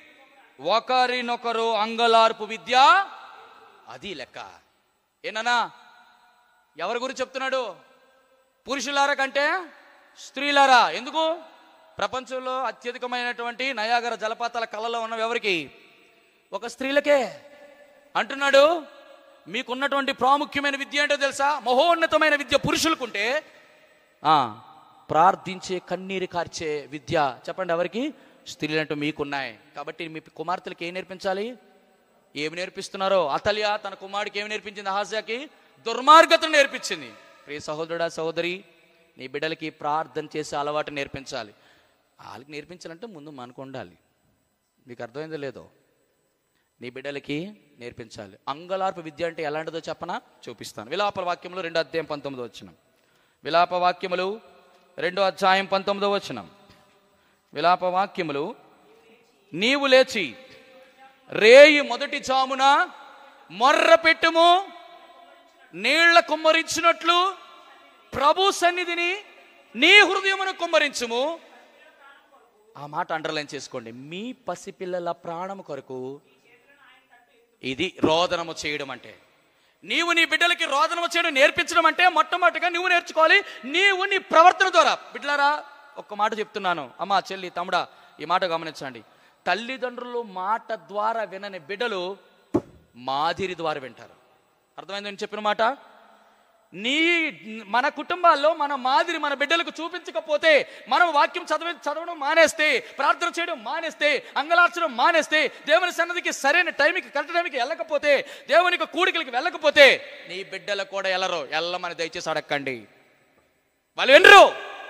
ఒకరినొకరు అంగలార్పు విద్య అది లెక్క ఏనన్నా ఎవరి గురించి చెప్తున్నాడు పురుషులారా కంటే స్త్రీలారా ఎందుకు ప్రపంచంలో అత్యధికమైనటువంటి నయాగర జలపాతాల కళలో ఉన్నవి ఎవరికి ఒక స్త్రీలకే అంటున్నాడు మీకున్నటువంటి ప్రాముఖ్యమైన విద్య ఏంటో తెలుసా మహోన్నతమైన విద్య పురుషులకుంటే ఆ, ప్రార్థించే కన్నీరు కార్చే విద్య చెప్పండి ఎవరికి స్త్రీలంటూ మీకున్నాయి కాబట్టి మీ కుమార్తెలకు ఏం నేర్పించాలి ఏమి నేర్పిస్తున్నారో అతల్య తన కుమారుడికి ఏమి నేర్పించింది హాస్యాకి దుర్మార్గతను నేర్పించింది ప్రియ సహోదరుడా సహోదరి నీ బిడ్డలకి ప్రార్థన చేసే అలవాటు నేర్పించాలి వాళ్ళకి నేర్పించాలంటే ముందు మనకు ఉండాలి మీకు అర్థమైందో లేదో నీ బిడ్డలకి నేర్పించాలి అంగలార్పు విద్య అంటే ఎలాంటిదో చెప్పనా చూపిస్తాను విలాప వాక్యములు రెండో అధ్యాయం పంతొమ్మిదో వచ్చినం విలాప వాక్యములు రెండో అధ్యాయం పంతొమ్మిదో వచ్చినం విలాప వాక్యములు నీవు లేచి రేయి మొదటి జామున మొర్ర పెట్టుము నీళ్ల కుమ్మరించినట్లు ప్రభు సన్నిధిని నీ హృదయమును కుమ్మరించుము ఆ మాట అండర్లైన్ చేసుకోండి మీ పసిపిల్లల ప్రాణము కొరకు ఇది రోదనము చేయడం అంటే నీవు నీ బిడ్డలకి రోదనము చేయడం నేర్పించడం అంటే మొట్టమొదటిగా నువ్వు నేర్చుకోవాలి నీవు నీ ప్రవర్తన ద్వారా బిడ్డలారా ఒక్క మాట చెప్తున్నాను అమ్మా చెల్లి తమ్ముడా ఈ మాట గమనించండి తల్లిదండ్రులు మాట ద్వారా వినని బిడ్డలు మాదిరి ద్వారా వింటారు అర్థమైంది నేను చెప్పిన మాట నీ మన కుటుంబాల్లో మన మాదిరి మన బిడ్డలకు చూపించకపోతే మనం వాక్యం చదివి చదవడం మానేస్తే ప్రార్థన చేయడం మానేస్తే అంగలార్చడం మానేస్తే దేవుని సన్నదికి సరైన టైంకి కరెక్ట్ టైంకి వెళ్ళకపోతే దేవునికి కూడికలకి వెళ్ళకపోతే నీ బిడ్డలు కూడా వెళ్ళరు వెళ్ళమని దయచేసి అడగండి వాళ్ళు వినరు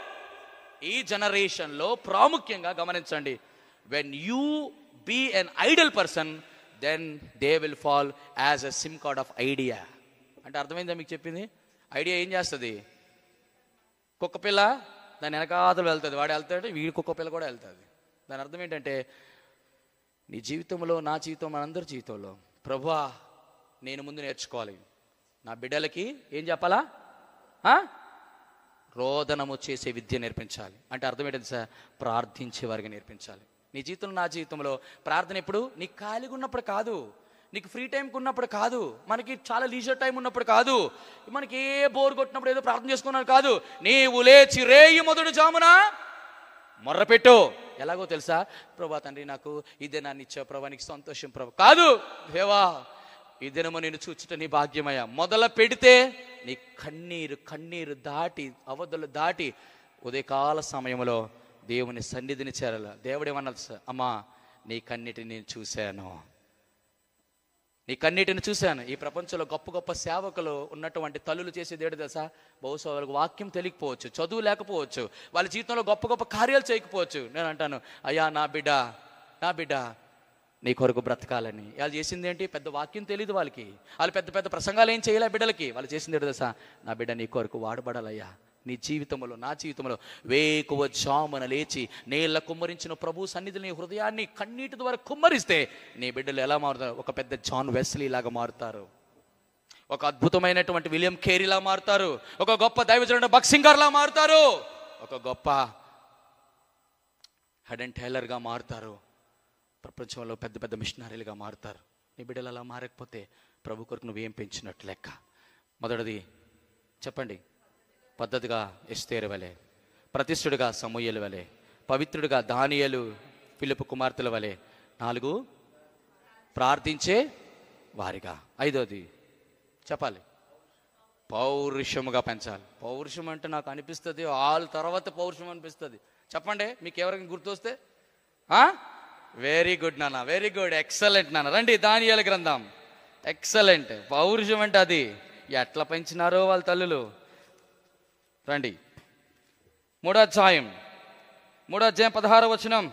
ఈ జనరేషన్లో ప్రాముఖ్యంగా గమనించండి when you be an idol person then they will fall as a SIM card of Idea అంటే అర్థమైందా మీకు చెప్పింది ఐడియా ఏం చేస్తుంది కుక్క పిల్ల దాని వెనకాతలు వెళ్తుంది వాడు వెళ్తాడు వీడి కుక్క పిల్ల కూడా వెళ్తుంది దాని అర్థం ఏంటంటే నీ జీవితంలో నా జీవితం మనందరి జీవితంలో ప్రభువా నేను ముందు నేర్చుకోవాలి నా బిడ్డలకి ఏం చెప్పాలా ఆ? రోదనము చేసే విద్య నేర్పించాలి అంటే అర్థం ఏంటంటే సార్ ప్రార్థించే వారికి నేర్పించాలి నీ జీవితంలో నా జీవితంలో ప్రార్థన ఎప్పుడు నీకు ఖాళీగా ఉన్నప్పుడు కాదు నీకు ఫ్రీ టైంకి ఉన్నప్పుడు కాదు మనకి చాలా లీజర్ టైం ఉన్నప్పుడు కాదు మనకి ఏ బోర్ కొట్టినప్పుడు ఏదో ప్రార్థన చేసుకున్నాను కాదు నీవు లేచి రేయి మొదటి జామునా మొర్రపెట్టు ఎలాగో తెలుసా ప్రభా తండ్రి నాకు ఈ దినాన్ని ఇచ్చా ప్రభా నీకు సంతోషం ప్రభా కాదు దేవా ఈ దినము నేను చూచుట నీ భాగ్యమయ్యా మొదల పెడితే నీ కన్నీరు కన్నీరు దాటి అవధులు దాటి ఉదయకాల సమయంలో దేవుని సన్నిధిని చేరాల దేవుడు ఏమన్నది సార్ అమ్మా నీ కన్నిటిని నేను చూశాను నీ కన్నీటిని చూశాను ఈ ప్రపంచంలో గొప్ప గొప్ప సేవకులు ఉన్నటువంటి తల్లులు చేసేది ఏడు తెలుసా బహుశా వాళ్ళకి వాక్యం తెలియకపోవచ్చు చదువు లేకపోవచ్చు వాళ్ళ జీవితంలో గొప్ప గొప్ప కార్యాలు చేయకపోవచ్చు నేను అంటాను అయ్యా నా బిడ్డ నా బిడ్డ నీ కొరకు బ్రతకాలని వాళ్ళు చేసింది ఏంటి పెద్ద వాక్యం తెలియదు వాళ్ళకి వాళ్ళు పెద్ద పెద్ద ప్రసంగాలు ఏం చేయలే బిడ్డలకి వాళ్ళు చేసింది ఏంటి తెలుసా నా బిడ్డ నీ కొరకు వాడబడాలయ్యా నీ జీవితంలో నా జీవితంలో వేకువ జామున లేచి నీళ్ళ కుమ్మరించిన ప్రభు సన్నిధిని నీ హృదయాన్ని కన్నీటి ద్వారా కుమ్మరిస్తే నీ బిడ్డలు ఎలా మారుతారు ఒక పెద్ద జాన్ వెస్లీ లాగా మారుతారు ఒక అద్భుతమైనటువంటి విలియం కేరీలా మారుతారు ఒక గొప్ప దైవజనుడు బక్సింగర్లా మారుతారు ఒక గొప్ప హెడ్ అండ్ టైలర్గా మారుతారు ప్రపంచంలో పెద్ద పెద్ద మిషనరీలుగా మారుతారు నీ బిడ్డలు అలా మారకపోతే ప్రభు కొరకు నువ్వేం పెంచినట్టు లెక్క మొదటిది చెప్పండి పద్ధతిగా ఎస్తేరు వలె ప్రతిష్ఠుడిగా సమూహలు వలె పవిత్రుడిగా దానియలు పిలుపు కుమార్తెల వలె నాలుగు ప్రార్థించే వారిగా ఐదోది చెప్పాలి పౌరుషముగా పెంచాలి పౌరుషం అంటే నాకు అనిపిస్తుంది ఆల్ తర్వాత పౌరుషం అనిపిస్తుంది చెప్పండి మీకు ఎవరికి గుర్తొస్తే వెరీ గుడ్ నాన్న వెరీ గుడ్ ఎక్సలెంట్ నాన్న రండి దానియాల గ్రంథం ఎక్సలెంట్ పౌరుషం అంటే అది ఎట్లా పెంచినారో వాళ్ళ తల్లులు రండి మూడో అధ్యాయం మూడో అధ్యాయం పదహారు వచనం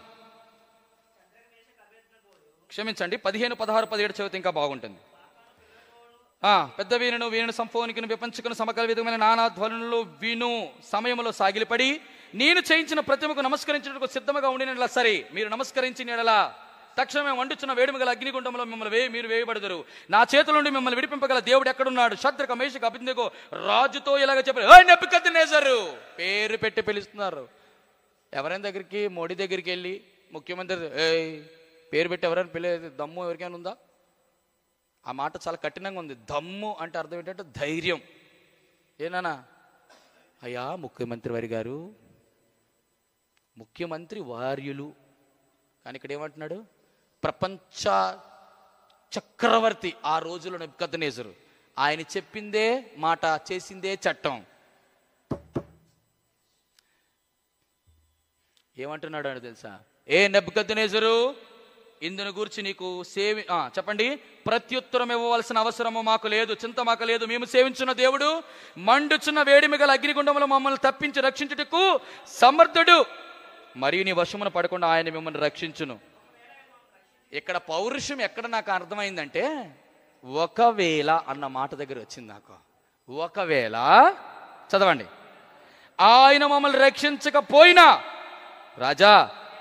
క్షమించండి పదిహేను పదహారు పదిహేడు చదివితే ఇంకా బాగుంటుంది ఆ, పెద్ద వీణును వీణును సంఫోనికిను విపంచుకును సమకల విధమైన నానా ధ్వనులు విను సమయంలో సాగిలిపడి నేను చేయించిన ప్రతిమకు నమస్కరించినకు సిద్ధముగా ఉండినలా సరే మీరు నమస్కరించిన ఎడలా తక్షణమే వండుచున్న వేడుమ గల అగ్నిగుండంలో మిమ్మల్ని వే మీరు వేయబడదురు నా చేతుల నుండి మిమ్మల్ని విడిపింపగల దేవుడు ఎక్కడున్నాడు శత్రుక మేషకు అభిందకు రాజుతో ఇలాగ చెప్పారు "ఏయ్ నెప్పుకద్నెజరు!" పేరు పెట్టి పిలుస్తున్నారు ఎవరైనా దగ్గరికి మోడీ దగ్గరికి వెళ్ళి ముఖ్యమంత్రి ఏయ్ పేరు పెట్టి ఎవరైనా పిల్లలు దమ్ము ఎవరికైనా ఉందా ఆ మాట చాలా కఠినంగా ఉంది దమ్ము అంటే అర్థం ఏంటంటే ధైర్యం ఏనానా అయ్యా ముఖ్యమంత్రి వారి గారు ముఖ్యమంత్రి వార్యులు కానీ ఇక్కడ ఏమంటున్నాడు ప్రపంచ చక్రవర్తి ఆ రోజులో నెప్పుకద్దనేసరు ఆయన చెప్పిందే మాట చేసిందే చట్టం ఏమంటున్నాడు అని తెలుసా ఏ నెబ్బకద్దునేజరు ఇందును గురించి నీకు సేవి ఆ, చెప్పండి ప్రత్యుత్తరం ఇవ్వవలసిన అవసరము మాకు లేదు చింత మాకు లేదు మేము సేవించున్న దేవుడు మండుచున్న వేడిమి గల అగ్నిగుండములు మమ్మల్ని తప్పించి రక్షించుటకు సమర్థుడు మరియు నీ వశమున పడకుండా ఆయన మిమ్మల్ని రక్షించును ఇక్కడ పౌరుషం ఎక్కడ నాకు అర్థమైందంటే ఒకవేళ అన్న మాట దగ్గర వచ్చింది నాకు ఒకవేళ చదవండి ఆయన మమ్మల్ని రక్షించకపోయినా రాజా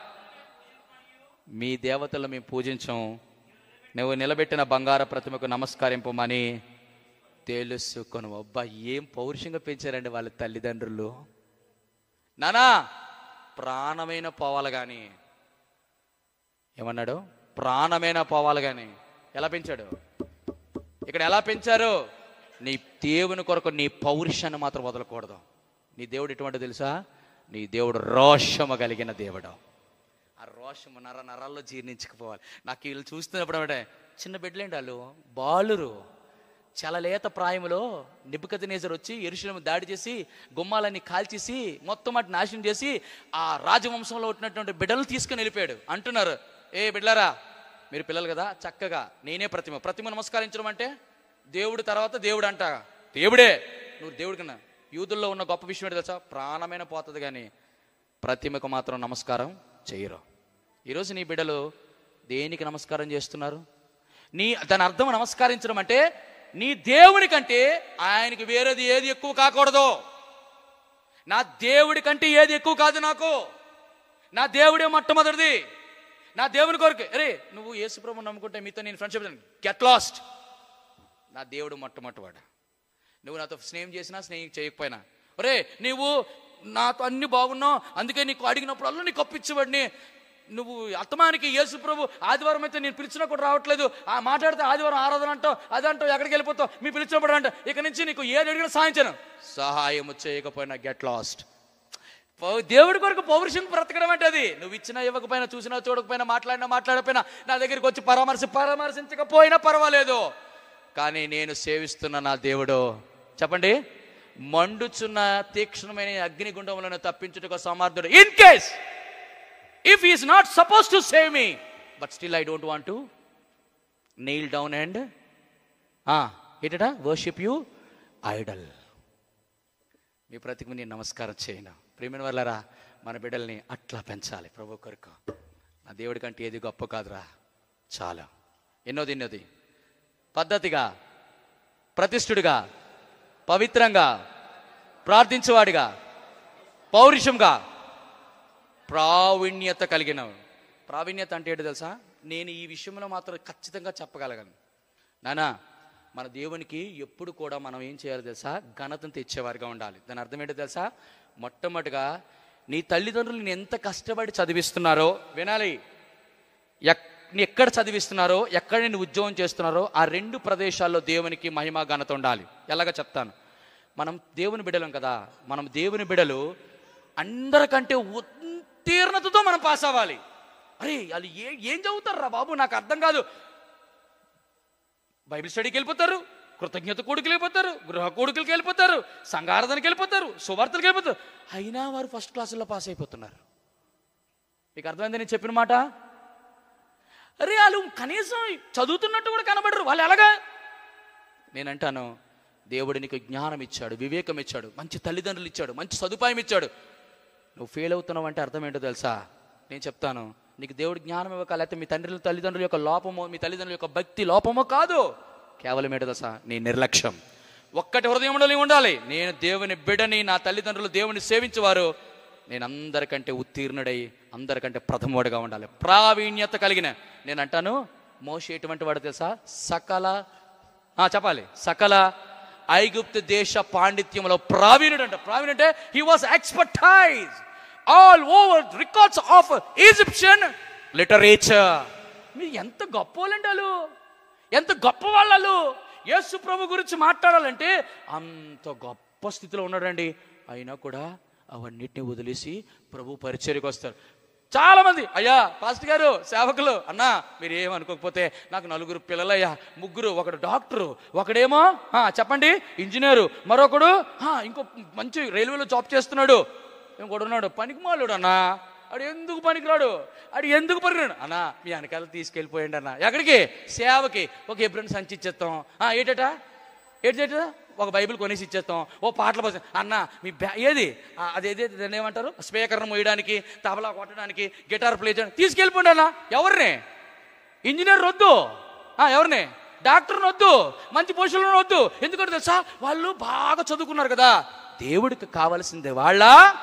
మీ దేవతలు మేము పూజించం నువ్వు నిలబెట్టిన బంగార ప్రతిమకు నమస్కరింపమని తెలుసుకొను అబ్బా ఏం పౌరుషంగా పెంచారండి వాళ్ళ తల్లిదండ్రులు నానా ప్రాణమైన పోవాలి కానీ ఏమన్నాడు ప్రాణమైన పోవాలి కానీ ఎలా పెంచాడు ఇక్కడ ఎలా పెంచారు నీ దేవుని కొరకు నీ పౌరుషాన్ని మాత్రం వదలకూడదు నీ దేవుడు ఎటువంటి తెలుసా నీ దేవుడు రోషము కలిగిన దేవుడు ఆ రోషము నర నరాల్లో జీర్ణించుకుపోవాలి నాకు వీళ్ళు చూస్తున్నప్పుడు అంటే చిన్న బిడ్డలేండి వాళ్ళు బాలురు చాలా లేత ప్రాయంలో నిబుకతినేజర్ వచ్చి ఎరుషులను దాడి చేసి గుమ్మాలన్నీ కాల్చేసి మొత్తం అటు నాశనం చేసి ఆ రాజవంశంలో ఉన్నటువంటి బిడ్డలను తీసుకుని వెళ్ళిపోయాడు అంటున్నారు ఏ బిడ్డలారా మీరు పిల్లలు కదా చక్కగా నేనే ప్రతిమ ప్రతిమ నమస్కరించడం అంటే దేవుడు తర్వాత దేవుడు అంట దేవుడే నువ్వు దేవుడి కన్నా యూదుల్లో ఉన్న గొప్ప విషయం ఏంటి తెలుసా ప్రాణమైన పోతుంది కానీ ప్రతిమకు మాత్రం నమస్కారం చేయరు ఈరోజు నీ బిడ్డలు దేనికి నమస్కారం చేస్తున్నారు నీ దాని అర్థం నమస్కరించడం అంటే నీ దేవుని కంటే ఆయనకి వేరేది ఏది ఎక్కువ కాకూడదు నా దేవుడి కంటే ఏది ఎక్కువ కాదు నాకు నా దేవుడే మొట్టమొదటిది నా దేవుని కొరకు అరే నువ్వు యేసుప్రభు నమ్ముకుంటే మీతో నేను ఫ్రెండ్షిప్ గెట్ లాస్ట్ నా దేవుడు మొట్టమొదటివాడు నువ్వు నాతో స్నేహం చేసినా స్నేహం చేయకపోయినా ఒరే నీవు నాతో అన్ని బాగున్నావు అందుకే నీకు అడిగినప్పుడల్లా నీకు అప్పించబడిని నువ్వు అత్తమానికి యేసు ప్రభు ఆదివారం అయితే నేను పిలిచినా కూడా రావట్లేదు ఆ మాట్లాడితే ఆదివారం ఆరాధన అంటావు అదంటావు ఎక్కడికి వెళ్ళిపోతావు మీ పిలిచినప్పుడు అంట ఇక నుంచి నీకు ఏది అడిగినా సాయించను సహాయం చేయకపోయినా గెట్ లాస్ట్ పౌ- దేవుడి కొరకు పౌరుషం బ్రతకడం అంటే అది నువ్వు ఇచ్చినా ఇవ్వకపోయినా చూసినా చూడకపోయినా మాట్లాడినా మాట్లాడకపోయినా నా దగ్గరికి వచ్చి పరామర్శ పరామర్శించకపోయినా పర్వాలేదు కానీ నేను సేవిస్తున్న నా దేవుడు చెప్పండి మండుచున్న తీక్షణమైన అగ్నిగుండంలో తప్పించుటకు సమర్థుడు in case if is not suppose to save me but still I don't want to kneel down and ఏంటట వర్షిప్ యూ ఐడల్ మీ ప్రతికి నేను నమస్కారం చేయను ప్రేమిన వాళ్ళరా మన బిడ్డల్ని అట్లా పెంచాలి ప్రభు కొరకు నా దేవుడి కంటే ఏది గొప్ప కాదురా చాలా ఎన్నోది ఎన్నోది పద్ధతిగా ప్రతిష్ఠుడిగా పవిత్రంగా ప్రార్థించేవాడిగా పౌరుషంగా ప్రావీణ్యత కలిగిన ప్రావీణ్యత అంటే ఏంటో తెలుసా నేను ఈ విషయంలో మాత్రం ఖచ్చితంగా చెప్పగలను నానా మన దేవునికి ఎప్పుడు కూడా మనం ఏం చేయాలి తెలుసా ఘనతను తెచ్చేవారిగా ఉండాలి దాని అర్థం ఏంటో తెలుసా మొట్టమొదటిగా నీ తల్లిదండ్రులు నేను ఎంత కష్టపడి చదివిస్తున్నారో వినాలి ఎక్ నీ ఎక్కడ చదివిస్తున్నారో ఎక్కడ నేను ఉద్యోగం చేస్తున్నారో ఆ రెండు ప్రదేశాల్లో దేవునికి మహిమ ఘనత ఉండాలి ఎలాగ చెప్తాను మనం దేవుని బిడలం కదా మనం దేవుని బిడలు అందరికంటే ఉత్తీర్ణతతో మనం పాస్ అవ్వాలి అరే వాళ్ళు ఏ ఏం చదువుతారు రా బాబు నాకు అర్థం కాదు బైబిల్ స్టడీకి వెళ్ళిపోతారు కృతజ్ఞత కూడికి వెళ్ళిపోతారు గృహ కూడికలకి వెళ్ళిపోతారు సంఘారాధనకి వెళ్ళిపోతారు సువార్తలకు వెళ్ళిపోతారు అయినా వారు ఫస్ట్ క్లాసులో పాస్ అయిపోతున్నారు మీకు అర్థమైంది నేను చెప్పిన మాట అరే వాళ్ళు కనీసం చదువుతున్నట్టు కూడా కనబడరు వాళ్ళు ఎలాగా నేనంటాను దేవుడు నీకు జ్ఞానం ఇచ్చాడు వివేకం ఇచ్చాడు మంచి తల్లిదండ్రులు ఇచ్చాడు మంచి సదుపాయం ఇచ్చాడు నువ్వు ఫెయిల్ అవుతున్నావు అంటే అర్థం ఏంటో తెలుసా నేను చెప్తాను నీకు దేవుడు జ్ఞానం ఇవ్వక లేకపోతే మీ తండ్రుల తల్లిదండ్రుల యొక్క లోపమో మీ తల్లిదండ్రుల యొక్క భక్తి లోపమో కాదు కేవలం ఏంటో తెలుసా నీ నిర్లక్ష్యం ఒక్కటి హృదయంలో ఉండాలి నేను దేవుని బిడని నా తల్లిదండ్రులు దేవుని సేవించేవారు నేను అందరికంటే ఉత్తీర్ణుడై అందరికంటే ప్రథముడిగా ఉండాలి ప్రావీణ్యత కలిగిన నేను అంటాను మోషే ఎటువంటి వాడు తెలుసా సకల ఆ, చెప్పాలి సకల ఐగుప్తు దేశ పాండిత్యంలో ప్రావీణుడు అంట ప్రావీణుడు అంటే he was expertise all over records of Egyptian literature మీరు ఎంత గొప్ప వాళ్ళండి వాళ్ళు ఎంత గొప్ప వాళ్ళు యేసు ప్రభు గురించి మాట్లాడాలంటే అంత గొప్ప స్థితిలో ఉన్నాడండి అయినా కూడా అవన్నిటిని వదిలేసి ప్రభు పరిచర్యకు వస్తారు చాలా మంది అయ్యా పాస్టర్ గారు సేవకులు అన్నా మీరు ఏమనుకోకపోతే నాకు నలుగురు పిల్లలయ్యా ముగ్గురు ఒకడు డాక్టరు ఒకడేమో ఆ, చెప్పండి ఇంజనీరు మరొకడు ఆ, ఇంకో మంచి రైల్వేలో జాబ్ చేస్తున్నాడు ఇంకోడు ఉన్నాడు పనికి మాలుడు అన్నా ఆడు ఎందుకు పనికిరాడు ఆడు ఎందుకు పనికిరాడు అన్నా మీ వెనకాల తీసుకెళ్ళిపోయండి అన్న ఎక్కడికి సేవకి ఒక ఎప్పుడైనా సంచి ఇచ్చేస్తాం ఆ, ఏటట ఏంటేట ఒక బైబిల్ కొనేసి ఇచ్చేస్తాం ఓ పాటలు పోసి అన్న మీ బ్యా ఏది ఆ, అదేది దాన్ని ఏమంటారు స్పీకర్ను మోయడానికి తబలా కొట్టడానికి గిటార్ ప్లే చేయడానికి తీసుకెళ్ళిపోండి అన్న ఎవరిని ఇంజనీర్ వద్దు ఆ, ఎవరిని డాక్టర్ని వద్దు మంచి పొజిషన్లో వద్దు ఎందుకంటే తెలుసా వాళ్ళు బాగా చదువుకున్నారు కదా దేవుడికి కావాల్సిందే వాళ్ళ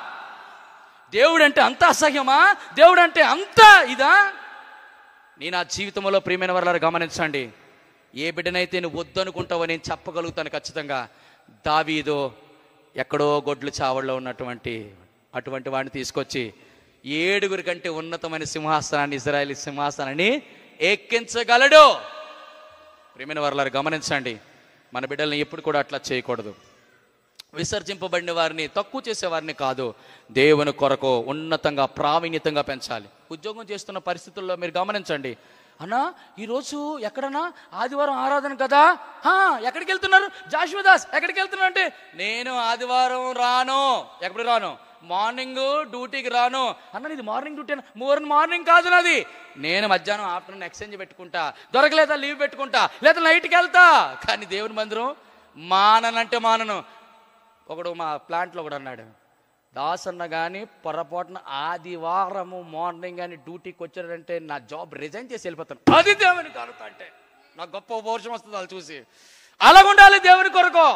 దేవుడు అంటే అంత అసహ్యమా దేవుడు అంటే అంత ఇదా నేను నా జీవితంలో ప్రియమైన వారు గమనించండి ఏ బిడ్డనైతే నువ్వు వద్దనుకుంటావో నేను చెప్పగలుగుతాను ఖచ్చితంగా దావీదో ఎక్కడో గొడ్లు చావల్లో ఉన్నటువంటి అటువంటి వాడిని తీసుకొచ్చి ఏడుగురి కంటే ఉన్నతమైన సింహాసనాన్ని ఇజ్రాయలీ సింహాసనాన్ని ఎక్కించగలడు ప్రియమైన వారు గమనించండి మన బిడ్డల్ని ఎప్పుడు కూడా అట్లా చేయకూడదు విసర్జింపబడిన వారిని తక్కువ చేసే వారిని కాదు దేవుని కొరకు ఉన్నతంగా ప్రావీణ్యతంగా పెంచాలి ఉద్యోగం చేస్తున్న పరిస్థితుల్లో మీరు గమనించండి అన్నా ఈరోజు ఎక్కడన్నా ఆదివారం ఆరాధన కదా హా, ఎక్కడికి వెళ్తున్నారు జాషుదాస్ ఎక్కడికి వెళ్తున్నారు అంటే నేను ఆదివారం రాను ఎప్పుడు రాను మార్నింగ్ డ్యూటీకి రాను అన్న ఇది మార్నింగ్ డ్యూటీ మార్నింగ్ మార్నింగ్ కాదు నాది నేను మధ్యాహ్నం ఆఫ్టర్నూన్ ఎక్స్చేంజ్ పెట్టుకుంటా దొరకలేదా లీవ్ పెట్టుకుంటా లేదా నైట్కి వెళ్తా కానీ దేవుని మందిరం మాననంటే మానను ఒకడు మా ప్లాంట్లో ఒకడు అన్నాడు దాస్ అన్న కానీ పొరపాటున ఆదివారము మార్నింగ్ కానీ డ్యూటీకి వచ్చాడంటే నా జాబ్ రిజైన్ చేసి వెళ్ళిపోతాను అది దేవుని కలుత అంటే నాకు గొప్ప పౌరుషం వస్తుంది వాళ్ళు చూసి అలాగుండాలి దేవుని కొరకు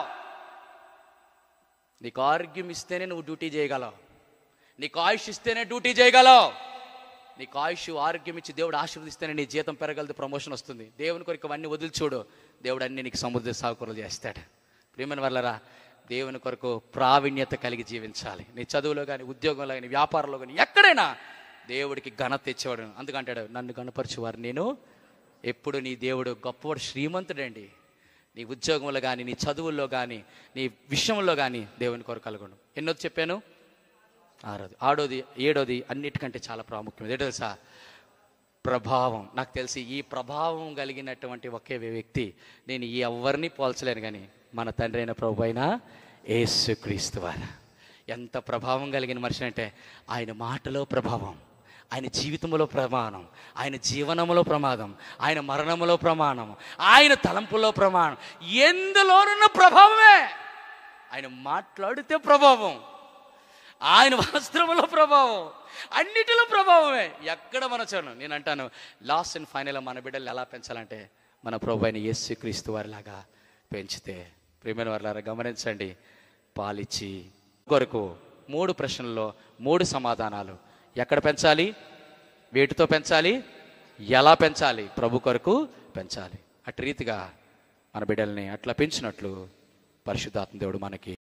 నీకు ఆరోగ్యం ఇస్తేనే నువ్వు డ్యూటీ చేయగలవు నీకు ఆయుష్ ఇస్తేనే డ్యూటీ చేయగలవు నీకు ఆయుష్ ఆరోగ్యం ఇచ్చి దేవుడు ఆశీర్వదిస్తేనే నీ జీతం పెరగలదు ప్రమోషన్ వస్తుంది దేవుని కొరకు అవన్నీ వదిలి చూడు దేవుడు అన్ని నీకు సముద్ర సాగుకూరలు చేస్తాడు ప్రియమైన వల్లరా దేవుని కొరకు ప్రావీణ్యత కలిగి జీవించాలి నీ చదువులో కానీ ఉద్యోగంలో కానీ వ్యాపారంలో కానీ ఎక్కడైనా దేవుడికి ఘనత తెచ్చేవాడు అందుకంటాడు నన్ను గణపరిచేవారు నేను ఎప్పుడు నీ దేవుడు గొప్పవాడు శ్రీమంతుడండి నీ ఉద్యోగంలో కానీ నీ చదువుల్లో కానీ నీ విషయంలో కానీ దేవుని కొరకు కలుగును ఎన్నోది చెప్పాను ఆరోది ఆడోది ఏడోది అన్నిటికంటే చాలా ప్రాముఖ్యం ఏంటో తెలుసా ప్రభావం నాకు తెలిసి ఈ ప్రభావం కలిగినటువంటి ఒకే వ్యక్తి నేను ఈ ఎవరిని పోల్చలేను కానీ మన తండ్రి అయిన ప్రభు అయిన యేసుక్రీస్తు వారు ఎంత ప్రభావం కలిగిన మనిషి అంటే ఆయన మాటలో ప్రభావం ఆయన జీవితంలో ప్రమాణం ఆయన జీవనములో ప్రమాదం ఆయన మరణములో ప్రమాణం ఆయన తలంపులో ప్రమాణం ఎందులోనున్న ప్రభావమే ఆయన మాట్లాడితే ప్రభావం ఆయన వస్త్రములో ప్రభావం అన్నిటిలో ప్రభావమే ఎక్కడ మన చూడను నేను అంటాను లాస్ట్ అండ్ ఫైనల్ మన బిడ్డలు ఎలా పెంచాలంటే మన ప్రభు అయిన యేసు క్రీస్తు వారిలాగా పెంచితే ప్రియమైన వారిలారా గమనించండి పాలిచ్చి కొరకు మూడు ప్రశ్నల్లో మూడు సమాధానాలు ఎక్కడ పెంచాలి వేటితో పెంచాలి ఎలా పెంచాలి ప్రభు కొరకు పెంచాలి అటు రీతిగా మన బిడ్డల్ని అట్లా పెంచినట్లు పరిశుద్ధాత్మ దేవుడు మనకి